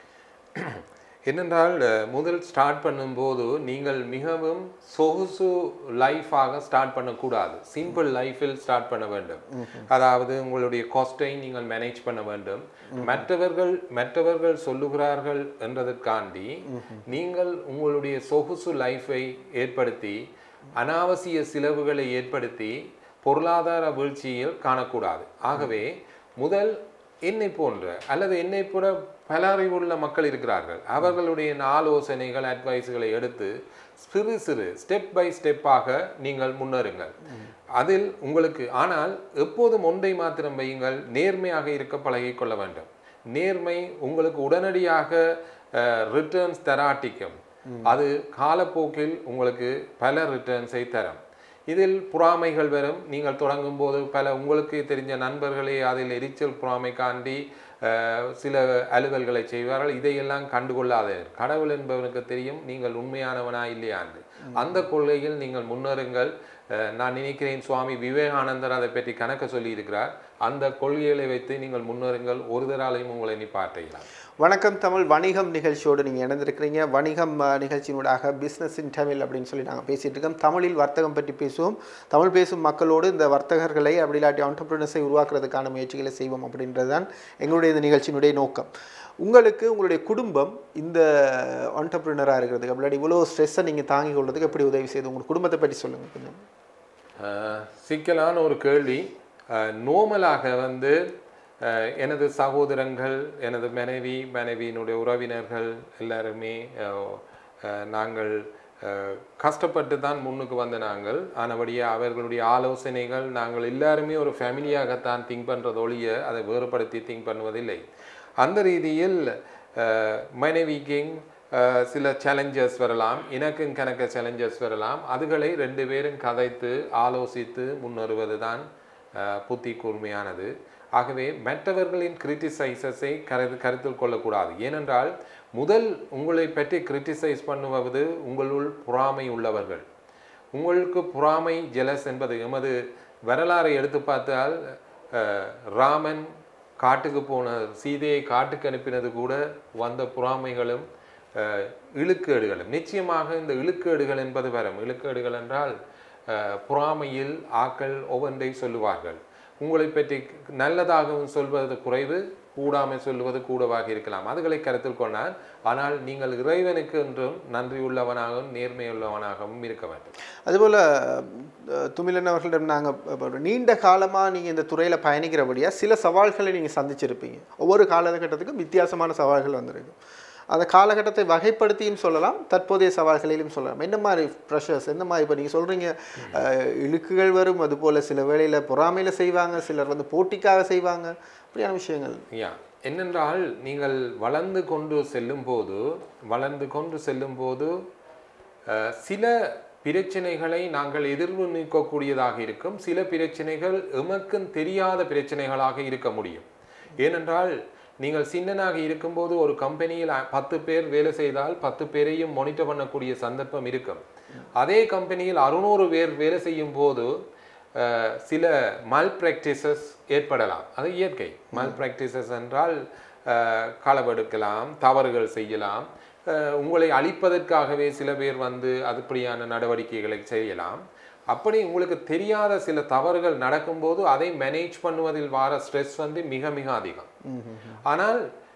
Speaker 1: என்னென்றால் அஹ், முதல் ஸ்டார்ட் பண்ணும்போது நீங்கள் மிகவும் சொகுசு லைஃபாக ஸ்டார்ட் பண்ணக்கூடாது சிம்பிள் லைஃபில் ஸ்டார்ட் பண்ண வேண்டும் அதாவது உங்களுடைய காஸ்ட்டை நீங்கள் மேனேஜ் பண்ண வேண்டும் மற்றவர்கள் மற்றவர்கள் சொல்லுகிறார்கள் என்றதற்காண்டி நீங்கள் உங்களுடைய சொகுசு லைஃபை ஏற்படுத்தி அனாவசிய செலவுகளை ஏற்படுத்தி பொருளாதார வீழ்ச்சியில் காணக்கூடாது ஆகவே முதல் என்னை போன்ற அல்லது என்னை போல பல அறிவுள்ள மக்கள் இருக்கிறார்கள் அவர்களுடைய ஆலோசனைகள் அட்வைஸ்களை எடுத்து சிறு சிறு ஸ்டெப் பை ஸ்டெப்பாக நீங்கள் முன்னேறுங்கள் அதில் உங்களுக்கு ஆனால் எப்போதும் ஒன்றை மாத்திரம் வையுங்கள் நேர்மையாக இருக்க பழகிக் கொள்ள வேண்டும் நேர்மை உங்களுக்கு உடனடியாக ரிட்டர்ன்ஸ் தராட்டிக்கும் அது காலப்போக்கில் உங்களுக்கு பல ரிட்டர்ன்ஸை தரும் இதில் பொறாமைகள் வரும் நீங்கள் தொடங்கும் போது பல உங்களுக்கு தெரிஞ்ச நண்பர்களே அதில் எரிச்சல் பொறாமை காண்டி அஹ், சில அலுவல்களை செய்வார்கள் இதையெல்லாம் கண்டுகொள்ளாதீர் கடவுள் என்பவனுக்கு தெரியும் நீங்கள் உண்மையானவனா இல்லையாண்டு அந்த கொள்கையில் நீங்கள் முன்னேறுங்கள் அஹ், நான் நினைக்கிறேன் சுவாமி விவேகானந்தர் அதை பற்றி கணக்க சொல்லி இருக்கிறார் அந்த கொள்கைகளை வைத்து நீங்கள் முன்னேறுங்கள் ஒருதராலையும் உங்களை நிப்பாட்டையிலாம்
Speaker 2: வணக்கம் தமிழ் வணிகம் நிகழ்ச்சியோடு நீங்கள் இணைந்திருக்கிறீங்க வணிகம் அஹ், நிகழ்ச்சியினூடாக பிஸ்னஸ் இன் தமிழ் அப்படின்னு சொல்லி நாங்கள் பேசிகிட்டு இருக்கோம் தமிழில் வர்த்தகம் பற்றி பேசுவோம் தமிழ் பேசும் மக்களோடு இந்த வர்த்தகர்களை அப்படி இல்லாட்டி ஆண்டர்பிரினர்ஸை உருவாக்குறதுக்கான முயற்சிகளை செய்வோம் அப்படின்றது தான் எங்களுடைய இந்த நிகழ்ச்சியினுடைய நோக்கம் உங்களுக்கு உங்களுடைய குடும்பம் இந்த ஆண்டர்பிரினராக இருக்கிறதுக்கு அப்படி இல்லாட்டி இவ்வளோ ஸ்ட்ரெஸ்ஸை நீங்கள் தாங்கிக் கொள்றதுக்கு எப்படி உதவி செய்யுது உங்கள் குடும்பத்தை பற்றி சொல்லுங்கள் கொஞ்சம்
Speaker 1: அஹ், சிக்கலான ஒரு கேள்வி நோமலாக வந்து அஹ், எனது சகோதரங்கள் எனது மனைவி மனைவியினுடைய உறவினர்கள் எல்லாருமே அஹ், அஹ், நாங்கள் அஹ், கஷ்டப்பட்டு தான் முன்னுக்கு வந்த நாங்கள் ஆனபடியே அவர்களுடைய ஆலோசனைகள் நாங்கள் எல்லாருமே ஒரு ஃபேமிலியாகத்தான் திங்க் பண்ணுறது ஒழிய அதை வேறுபடுத்தி திங்க் பண்ணுவதில்லை அந்த ரீதியில் அஹ், மனைவிக்கு அஹ், சில சேலஞ்சஸ் வரலாம் எனக்கும் கணக்க சேலஞ்சஸ் வரலாம் அதுகளை ரெண்டு பேரும் கதைத்து ஆலோசித்து முன்னேறுவது தான் புத்தி கூர்மையானது ஆகவே மற்றவர்களின் கிரிட்டிசைசஸை கருது கருத்தில் கொள்ளக்கூடாது ஏனென்றால் முதல் உங்களை பற்றி கிரிட்டிசைஸ் பண்ணுவது உங்களுள் பொறாமை உள்ளவர்கள் உங்களுக்கு பொறாமை ஜெலஸ் என்பது எமது வரலாறை எடுத்து பார்த்தால் அஹ், ராமன் காட்டுக்கு போன சீதையை காட்டுக்கு அனுப்பினது கூட வந்த பொறாமைகளும் அஹ், இழுக்கேடுகளும் நிச்சயமாக இந்த இழுக்கேடுகள் என்பது வரும் இழுக்கேடுகள் என்றால் அஹ், பொறாமையில் ஆக்கள் ஒவ்வொன்றை சொல்லுவார்கள் உங்களை பற்றி நல்லதாகவும் சொல்வது குறைவு கூடாமல் சொல்லுவது கூடவாக இருக்கலாம் அதுகளை கருத்தில் கொண்டால் ஆனால் நீங்கள் இறைவனுக்கு என்றும் நன்றியுள்ளவனாகவும் நேர்மையுள்ளவனாகவும் இருக்க வேண்டும்
Speaker 2: அதுபோல் அஹ், துமிலன் அவர்களிடம் நாங்கள் நீண்ட காலமாக நீங்கள் இந்த துறையில் பயணிக்கிறபடியாக சில சவால்களை நீங்கள் சந்திச்சிருப்பீங்க ஒவ்வொரு காலகட்டத்துக்கும் வித்தியாசமான சவால்கள் வந்திருக்கு அந்த காலகட்டத்தை வகைப்படுத்தியும் சொல்லலாம் தற்போதைய சவால்களிலும் சொல்லலாம் என்ன மாதிரி ப்ரெஷர்ஸ் என்ன மாதிரி இப்போ நீங்கள் சொல்கிறீங்க இழுக்குகள் வரும் அதுபோல் சில வேளையில் பொறாமையில் செய்வாங்க சிலர் வந்து போட்டிக்காக செய்வாங்க அப்படியான விஷயங்கள்
Speaker 1: யா என்னென்றால் நீங்கள் வளர்ந்து கொண்டு செல்லும் போது வளர்ந்து கொண்டு செல்லும் போது அஹ், சில பிரச்சனைகளை நாங்கள் எதிர்வு நிற்கக்கூடியதாக இருக்கும் சில பிரச்சனைகள் எமக்கும் தெரியாத பிரச்சனைகளாக இருக்க முடியும் ஏனென்றால் நீங்கள் சின்னனாக இருக்கும்போது ஒரு கம்பெனியில் அ- பத்து பேர் வேலை செய்தால் பத்து பேரையும் மானிட்டர் பண்ணக்கூடிய சந்தர்ப்பம் இருக்கும் அதே கம்பெனியில் அறுநூறு பேர் வேலை செய்யும் போது அஹ், சில மல் ப்ராக்டிசஸ் ஏற்படலாம் அது இயற்கை மல் ப்ராக்டிசஸ் என்றால் அஹ், களவெடுக்கலாம் தவறுகள் செய்யலாம் அஹ், உங்களை அழிப்பதற்காகவே சில பேர் வந்து அதுபடியான நடவடிக்கைகளை செய்யலாம் அப்படி உங்களுக்கு தெரியாத சில தவறுகள் நடக்கும்போது அதை மேனேஜ் பண்ணுவதில் வர ஸ்ட்ரெஸ் வந்து மிக மிக அதிகம் ஆனால்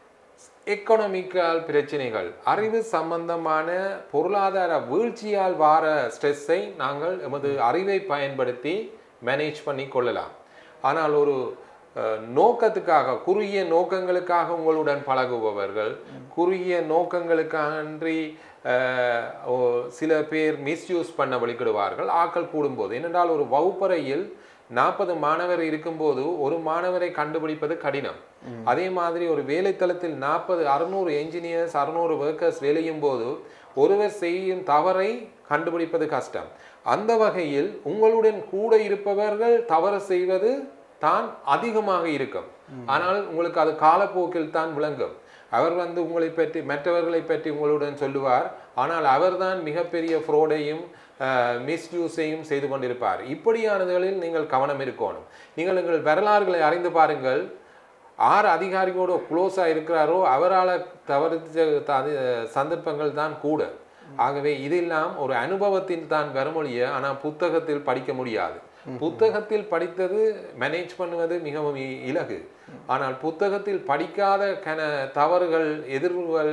Speaker 1: எக்கனாமிக்கல் பிரச்சனைகள் அறிவு சம்பந்தமான பொருளாதார வீழ்ச்சியால் வார ஸ்ட்ரெஸ்ஸை நாங்கள் எமது அறிவை பயன்படுத்தி மேனேஜ் பண்ணி கொள்ளலாம் ஆனால் ஒரு அஹ், நோக்கத்துக்காக குறுகிய நோக்கங்களுக்காக உங்களுடன் பழகுபவர்கள் குறுகிய நோக்கங்களுக்கான்றி அஹ், ஓ- சில பேர் மிஸ்யூஸ் பண்ண வழிகிடுவார்கள் ஆக்கள் கூடும்போது ஏனென்றால் ஒரு வகுப்பறையில் நாற்பது மாணவர் இருக்கும்போது ஒரு மாணவரை கண்டுபிடிப்பது கடினம் அதே மாதிரி ஒரு வேலைத்தளத்தில் நாற்பது அறுநூறு என்ஜினியர்ஸ் அறுநூறு ஒர்க்கர்ஸ் வேலையும் போது ஒருவர் செய்யும் தவறை கண்டுபிடிப்பது கஷ்டம் அந்த வகையில் உங்களுடன் கூட இருப்பவர்கள் தவறு செய்வது தான் அதிகமாக இருக்கும் ஆனால் உங்களுக்கு அது காலப்போக்கில் தான் விளங்கும் அவர் வந்து உங்களை பற்றி மற்றவர்களை பற்றி உங்களுடன் சொல்லுவார் ஆனால் அவர்தான் மிகப்பெரிய ஃப்ரோடையும் மிஸ்யூஸையும் செய்து கொண்டிருப்பார் இப்படியானதுகளில் நீங்கள் கவனம் இருக்கணும் நீங்கள் உங்கள் வரலாறுகளை அறிந்து பாருங்கள் ஆறு அதிகாரிகளோட க்ளோஸாக இருக்கிறாரோ அவரால் தவறிச்ச த- சந்தர்ப்பங்கள் தான் கூட ஆகவே இதெல்லாம் ஒரு அனுபவத்தில் தான் வரமொழிய ஆனால் புத்தகத்தில் படிக்க முடியாது புத்தகத்தில் படித்தது மேனேஜ் பண்ணுவது மிகவும் இ- இலகு ஆனால் புத்தகத்தில் படிக்காத கன தவறுகள் எதிர்வுகள்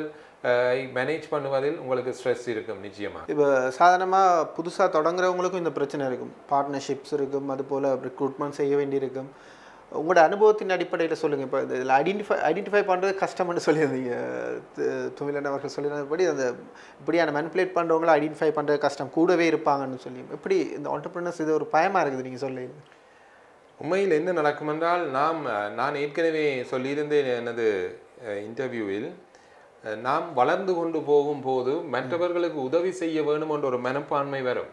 Speaker 1: மேனேஜ் பண்ணுவதில் உங்களுக்கு ஸ்ட்ரெஸ் இருக்கும் நிச்சயமா
Speaker 2: இப்போ சாதாரணமாக புதுசாக தொடங்குறவங்களுக்கும் இந்த பிரச்சனை இருக்கும் பார்ட்னர்ஷிப்ஸ் இருக்கும் அதுபோல் ரெக்ரூட்மெண்ட் செய்ய வேண்டியிருக்கும் உங்களோட அனுபவத்தின் அடிப்படையில் சொல்லுங்கள் இப்போ இதில் ஐடென்டிஃபை ஐடென்டிஃபை பண்ணுறது கஷ்டம்னு சொல்லியிருந்தீங்க து- துமிலன் அவர்கள் சொல்லியிருந்தபடி அந்த இப்படியான மேனிப்புலேட் பண்ணுறவங்கள ஐடென்டிஃபை பண்ணுறது கஷ்டம் கூடவே இருப்பாங்கன்னு சொல்லி எப்படி இந்த ஆண்டர்பிரினர்ஸ் இது ஒரு பயமாக இருக்குது நீங்கள் சொல்லி
Speaker 1: உண்மையில் என்ன நடக்கும் என்றால் நாம் அஹ், நான் ஏற்கனவே சொல்லியிருந்தேன் எனது இன்டர்வியூவில் நாம் வளர்ந்து கொண்டு போகும்போது மற்றவர்களுக்கு உதவி செய்ய வேண்டும் என்ற ஒரு மனப்பான்மை வரும்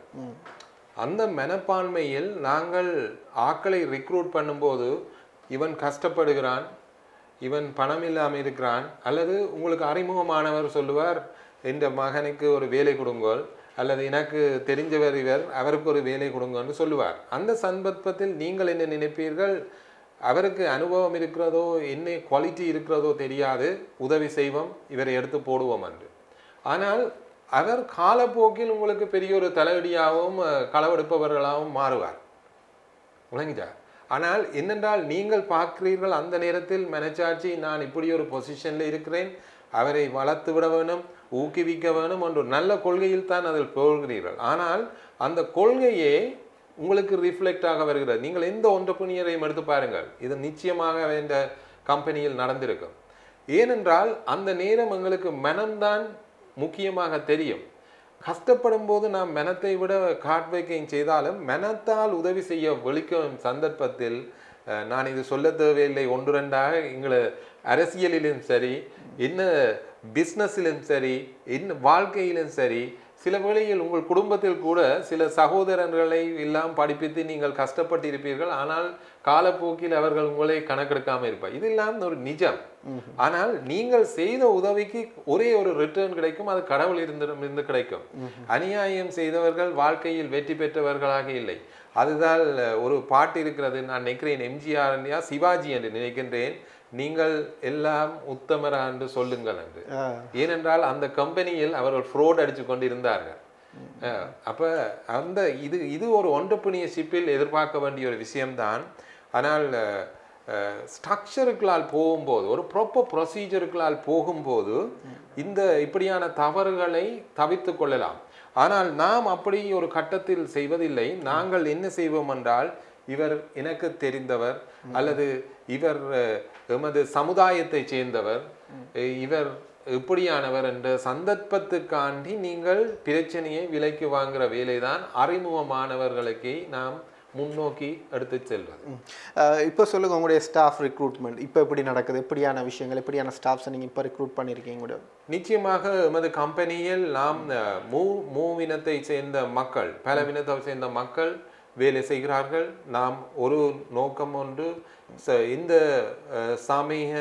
Speaker 1: அந்த மனப்பான்மையில் நாங்கள் ஆட்களை ரிக்ரூட் பண்ணும்போது இவன் கஷ்டப்படுகிறான் இவன் பணம் இல்லாமல் இருக்கிறான் அல்லது உங்களுக்கு அறிமுகமானவர் சொல்லுவார் இந்த மகனுக்கு ஒரு வேலை கொடுங்கோல் அல்லது எனக்கு தெரிஞ்சவர் இவர் அவருக்கு ஒரு வேலை கொடுங்கன்னு சொல்லுவார் அந்த சந்தர்ப்பத்தில் நீங்கள் என்ன நினைப்பீர்கள் அவருக்கு அனுபவம் இருக்கிறதோ என்ன குவாலிட்டி இருக்கிறதோ தெரியாது உதவி செய்வோம் இவரை எடுத்து போடுவோம் என்று ஆனால் அவர் காலப்போக்கில் உங்களுக்கு பெரிய ஒரு தலையடியாகவும் அஹ், களவெடுப்பவர்களாகவும் மாறுவார் விளங்கிட்டா ஆனால் என்னென்றால் நீங்கள் பார்க்கிறீர்கள் அந்த நேரத்தில் மனச்சாட்சி நான் இப்படி ஒரு பொசிஷனில் இருக்கிறேன் அவரை வளர்த்து விட வேணும் ஊக்குவிக்க வேணும் என்ற ஒரு நல்ல கொள்கையில் தான் அதில் போகிறீர்கள் ஆனால் அந்த கொள்கையே உங்களுக்கு ரிஃப்ளெக்ட் ஆக வருகிறது நீங்கள் எந்த ஒன்றப்புணியரையும் எடுத்து பாருங்கள் இது நிச்சயமாக இந்த கம்பெனியில் நடந்திருக்கும் ஏனென்றால் அந்த நேரம் எங்களுக்கு மனம்தான் முக்கியமாக தெரியும் கஷ்டப்படும் போது நாம் மனத்தை விட கார்ட் வைக்கிங் செய்தாலும் மனத்தால் உதவி செய்ய வெளிக்கும் சந்தர்ப்பத்தில் அஹ், நான் இது சொல்ல தேவையில்லை ஒன்று ரெண்டாக எங்களை அரசியலிலும் சரி என்ன பிஸ்னஸிலும் சரி என்ன வாழ்க்கையிலும் சரி சில வேளையில் உங்கள் குடும்பத்தில் கூட சில சகோதரர்களை எல்லாம் படிப்பித்து நீங்கள் கஷ்டப்பட்டிருப்பீர்கள் ஆனால் காலப்போக்கில் அவர்கள் உங்களை கணக்கெடுக்காம இருப்பார் இதெல்லாம் ஒரு நிஜம் ஆனால் நீங்கள் செய்த உதவிக்கு ஒரே ஒரு ரிட்டர்ன் கிடைக்கும் அது கடவுள் இருந்திடம் இருந்து கிடைக்கும் அநியாயம் செய்தவர்கள் வாழ்க்கையில் வெற்றி பெற்றவர்களாக இல்லை அதுதான் ஒரு பாட்டு இருக்கிறது நான் நினைக்கிறேன் எம்ஜிஆர் சிவாஜி என்று நினைக்கின்றேன் நீங்கள் எல்லாம் உத்தமரா என்று சொல்லுங்கள் என்று
Speaker 2: ஆ.
Speaker 1: ஏனென்றால் அந்த கம்பெனியில் அவர்கள் ஃப்ரோட் அடிச்சு கொண்டு இருந்தார்கள் அஹ், அப்ப அந்த இது இது ஒரு ஒன்றப்புணியர்ஷிப்பில் எதிர்பார்க்க வேண்டிய ஒரு விஷயம்தான் ஆனால் ஸ்ட்ரக்சருக்களால் போகும்போது ஒரு ப்ராப்பர் ப்ரொசீஜருக்களால் போகும்போது இந்த இப்படியான தவறுகளை தவிர்த்து கொள்ளலாம் ஆனால் நாம் அப்படி ஒரு கட்டத்தில் செய்வதில்லை நாங்கள் என்ன செய்வோம் என்றால் இவர் எனக்கு தெரிந்தவர் அல்லது இவர் அஹ், எமது சமுதாயத்தைச் சேர்ந்தவர் அஹ், இவர் இப்படியானவர் என்ற சந்தர்ப்பத்துக்காண்டி நீங்கள் பிரச்சனையை விலைக்கு வாங்குற வேலைதான் அறிமுகமானவர்களுக்கு நாம் முன்னோக்கி எடுத்து செல்வது
Speaker 2: ம். அஹ் இப்போ சொல்லுங்க உங்களுடைய ஸ்டாஃப் ரெக்ரூட்மெண்ட் இப்போ எப்படி நடக்குது எப்படியான விஷயங்கள் எப்படியான ஸ்டாஃப்ஸை நீங்கள் இப்போ ரெக்ரூட் பண்ணியிருக்கீங்க கூட
Speaker 1: நிச்சயமாக எமது கம்பெனியில் நாம் அஹ், மூ மூவினத்தை சேர்ந்த மக்கள் பல வினத்தை சேர்ந்த மக்கள் வேலை செய்கிறார்கள் நாம் ஒரு நோக்கம் ஒன்று ச- இந்த அஹ், சமய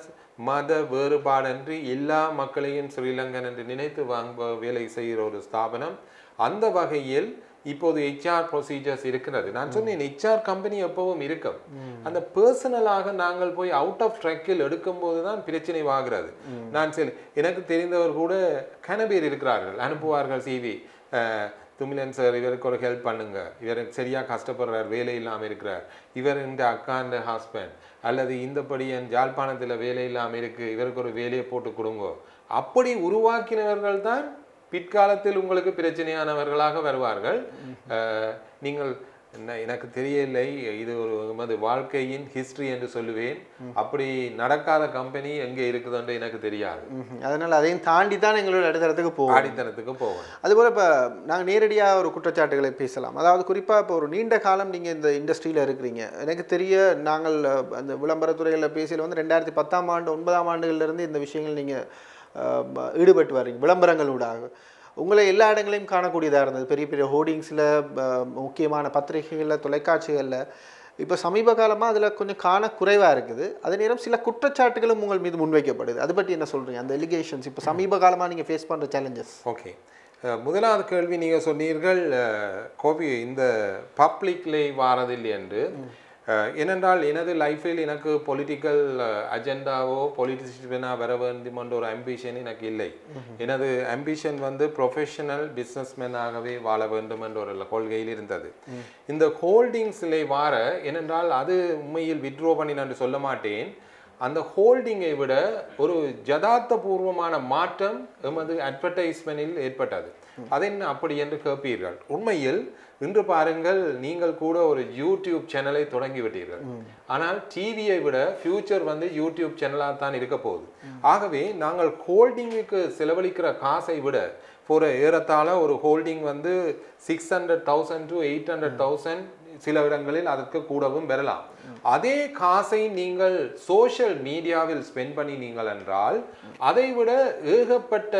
Speaker 1: மத வேறுபாடன்றி எல்லா மக்களையும் ஸ்ரீலங்கன் என்று நினைத்து வாங்க வேலை செய்கிற ஒரு ஸ்தாபனம் அந்த வகையில் இப்போது ஹெச்ஆர் ப்ரொசீஜர்ஸ் இருக்கிறது நான் சொன்னேன் ஹெச்ஆர் கம்பெனி எப்பவும் இருக்கும் அந்த பர்சனலாக நாங்கள் போய் அவுட் ஆஃப் ட்ராக்கில் எடுக்கும்போது தான் பிரச்சனை ஆகிறது நான் சரி எனக்கு தெரிந்தவர் கூட கன பேர் இருக்கிறார்கள் அனுப்புவார்கள் சிவி துமிலன் சார் இவருக்கு ஒரு ஹெல்ப் பண்ணுங்க இவருக்கு சரியா கஷ்டப்படுறார் வேலை இல்லாமல் இருக்கிறார் இவர் இந்த அக்காண்ட ஹஸ்பண்ட் அல்லது இந்தபடி என் ஜாழ்ப்பாணத்தில் வேலை இல்லாமல் இருக்கு இவருக்கு ஒரு வேலையை போட்டு கொடுங்க அப்படி உருவாக்கினவர்கள் தான் பிற்காலத்தில் உங்களுக்கு பிரச்சனையானவர்களாக வருவார்கள் அஹ், நீங்கள் என்ன- எனக்கு தெரியலை இது ஒரு எமது வாழ்க்கையின் ஹிஸ்டரி என்று சொல்லுவேன் அப்படி நடக்காத கம்பெனி எங்கே இருக்குதுன்னு எனக்கு தெரியாது
Speaker 2: ம்ஹும். அதனால அதையும் தாண்டி தான் எங்களோட அடுத்த இடத்துக்கு போவோம்
Speaker 1: ஆடித்தனத்துக்கு போவேன்
Speaker 2: அதுபோல் இப்போ நாங்கள் நேரடியாக ஒரு குற்றச்சாட்டுகளை பேசலாம் அதாவது குறிப்பாக இப்போ ஒரு நீண்ட காலம் நீங்கள் இந்த இண்டஸ்ட்ரியில் இருக்கிறீங்க எனக்கு தெரிய நாங்கள் அஹ், அந்த விளம்பரத்துறைகளில் பேசியில் வந்து ரெண்டாயிரத்தி பத்தாம் ஆண்டு ஒன்பதாம் ஆண்டுகள்லேருந்து இந்த விஷயங்கள் நீங்கள் ஈடுபட்டு வர்றீங்க விளம்பரங்கள் ஊடாக உங்களை எல்லா இடங்களையும் காணக்கூடியதாக இருந்தது பெரிய பெரிய ஹோர்டிங்ஸில் முக்கியமான பத்திரிகைகளில் தொலைக்காட்சிகளில் இப்போ சமீப காலமாக அதில் கொஞ்சம் காண குறைவாக இருக்குது அதே நேரம் சில குற்றச்சாட்டுகளும் உங்கள் மீது முன்வைக்கப்படுது அதை பற்றி என்ன சொல்கிறீங்க அந்த எலிகேஷன்ஸ் இப்போ சமீப காலமாக நீங்கள் ஃபேஸ் பண்ணுற சேலஞ்சஸ்
Speaker 1: ஓகே அஹ், முதலாவது கேள்வி நீங்கள் சொன்னீர்கள் அஹ், கோபி இந்த பப்ளிக்லே வாரதில்லை என்று அஹ், ஏனென்றால் எனது லைஃப்பில் எனக்கு பொலிட்டிக்கல் அஜெண்டாவோ பொலிட்டிஷியனாக வர வேண்டும் என்ற ஒரு அம்பிஷன் எனக்கு இல்லை எனது அம்பிஷன் வந்து ப்ரொஃபஷனல் பிஸ்னஸ்மேனாகவே வாழ வேண்டும் என்ற ஒரு கொள்கையில் இருந்தது இந்த ஹோல்டிங்ஸிலே வார ஏனென்றால் அது உண்மையில் வித்ட்ரோ பண்ணி நான் சொல்ல மாட்டேன் அந்த ஹோல்டிங்கை விட ஒரு ஜதார்த்தபூர்வமான மாற்றம் எமது அட்வர்டைஸ்மெண்டில் ஏற்பட்டது அது என்ன அப்படி என்று கேட்பீர்கள் உண்மையில் இன்று பாருங்கள் நீங்கள் கூட ஒரு யூடியூப் சேனலை தொடங்கி விட்டீர்கள் ஆனால் டிவியை விட ஃபியூச்சர் வந்து யூடியூப் சேனலாக தான் இருக்க போகுது ஆகவே நாங்கள் ஹோல்டிங்குக்கு செலவழிக்கிற காசை விட ஒரு ஏறத்தாழ ஒரு ஹோல்டிங் வந்து six hundred thousand to eight hundred thousand சில இடங்களில் அதற்கு கூடவும் பெறலாம் அதே காசை நீங்கள் சோஷியல் மீடியாவில் ஸ்பெண்ட் பண்ணி நீங்கள் என்றால் அதை விட ஏகப்பட்ட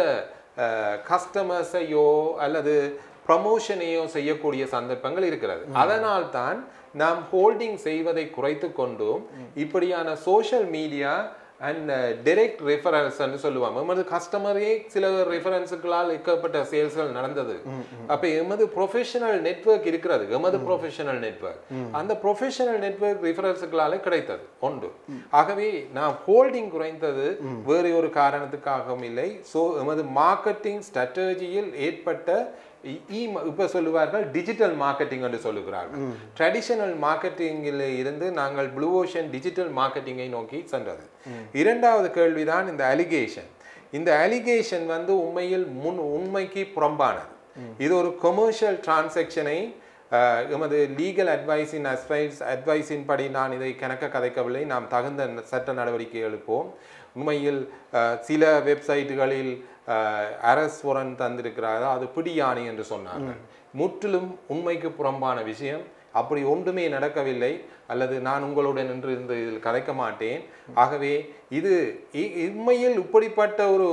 Speaker 1: கஸ்டமர்ஸையோ அல்லது ப்ரமோஷனையோ செய்யக்கூடிய சந்தர்ப்பங்கள் இருக்கிறது அதனால் தான் நாம் ஹோல்டிங் செய்வதை குறைத்து கொண்டும் இப்படியான social media and direct reference சொல்லுவாங்க எமது கஸ்டமரே சில ரெஃபரன்ஸுகளால் இக்கப்பட்ட சேல்ஸ்கள் நடந்தது அப்ப எமது ப்ரொஃபஷனல் நெட்வொர்க் இருக்கிறது எமது ப்ரொஃபஷனல் நெட்வொர்க் அந்த ப்ரொஃபஷனல் நெட்வொர்க் ரெஃபரன்ஸுகளால கிடைத்தது ஒன்று ஆகவே நான் ஹோல்டிங் குறைந்தது வேறு ஒரு காரணத்துக்காகவும் இல்லை ஸோ எமது மார்க்கெட்டிங் ஸ்ட்ராட்டஜியில் ஏற்பட்ட இ- இ- இப்ப சொல்லுவார்கள் டிஜிட்டல் மார்க்கெட்டிங் என்று சொல்லுகிறார்கள் ட்ரெடிஷனல் மார்க்கெட்டிங்கில் இருந்து நாங்கள் ப்ளூ ஓஷன் டிஜிட்டல் மார்க்கெட்டிங்கை நோக்கி சென்றது இரண்டாவது கேள்விதான் இந்த அலிகேஷன் இந்த அலிகேஷன் வந்து உண்மையில் முன் உண்மைக்கு புறம்பானது இது ஒரு கொமர்ஷியல் டிரான்சாக்ஷனை அஹ், எமது லீகல் அட்வைஸின் அட்வைஸ் அட்வைஸின் படி நான் இதை கணக்க கதைக்கவில்லை நாம் தகுந்த சட்ட நடவடிக்கை எடுப்போம் உண்மையில் அஹ், சில வெப்சைட்டுகளில் அரஸ் உரன் தந்திருக்கிறாரா அது பிடியாணி என்று சொன்னார்கள் முற்றிலும் உண்மைக்கு புறம்பான விஷயம் அப்படி ஒன்றுமே நடக்கவில்லை அல்லது நான் உங்களுடன் என்று இருந்து இதில் கதைக்க மாட்டேன் ஆகவே இது இ- உண்மையில் இப்படிப்பட்ட ஒரு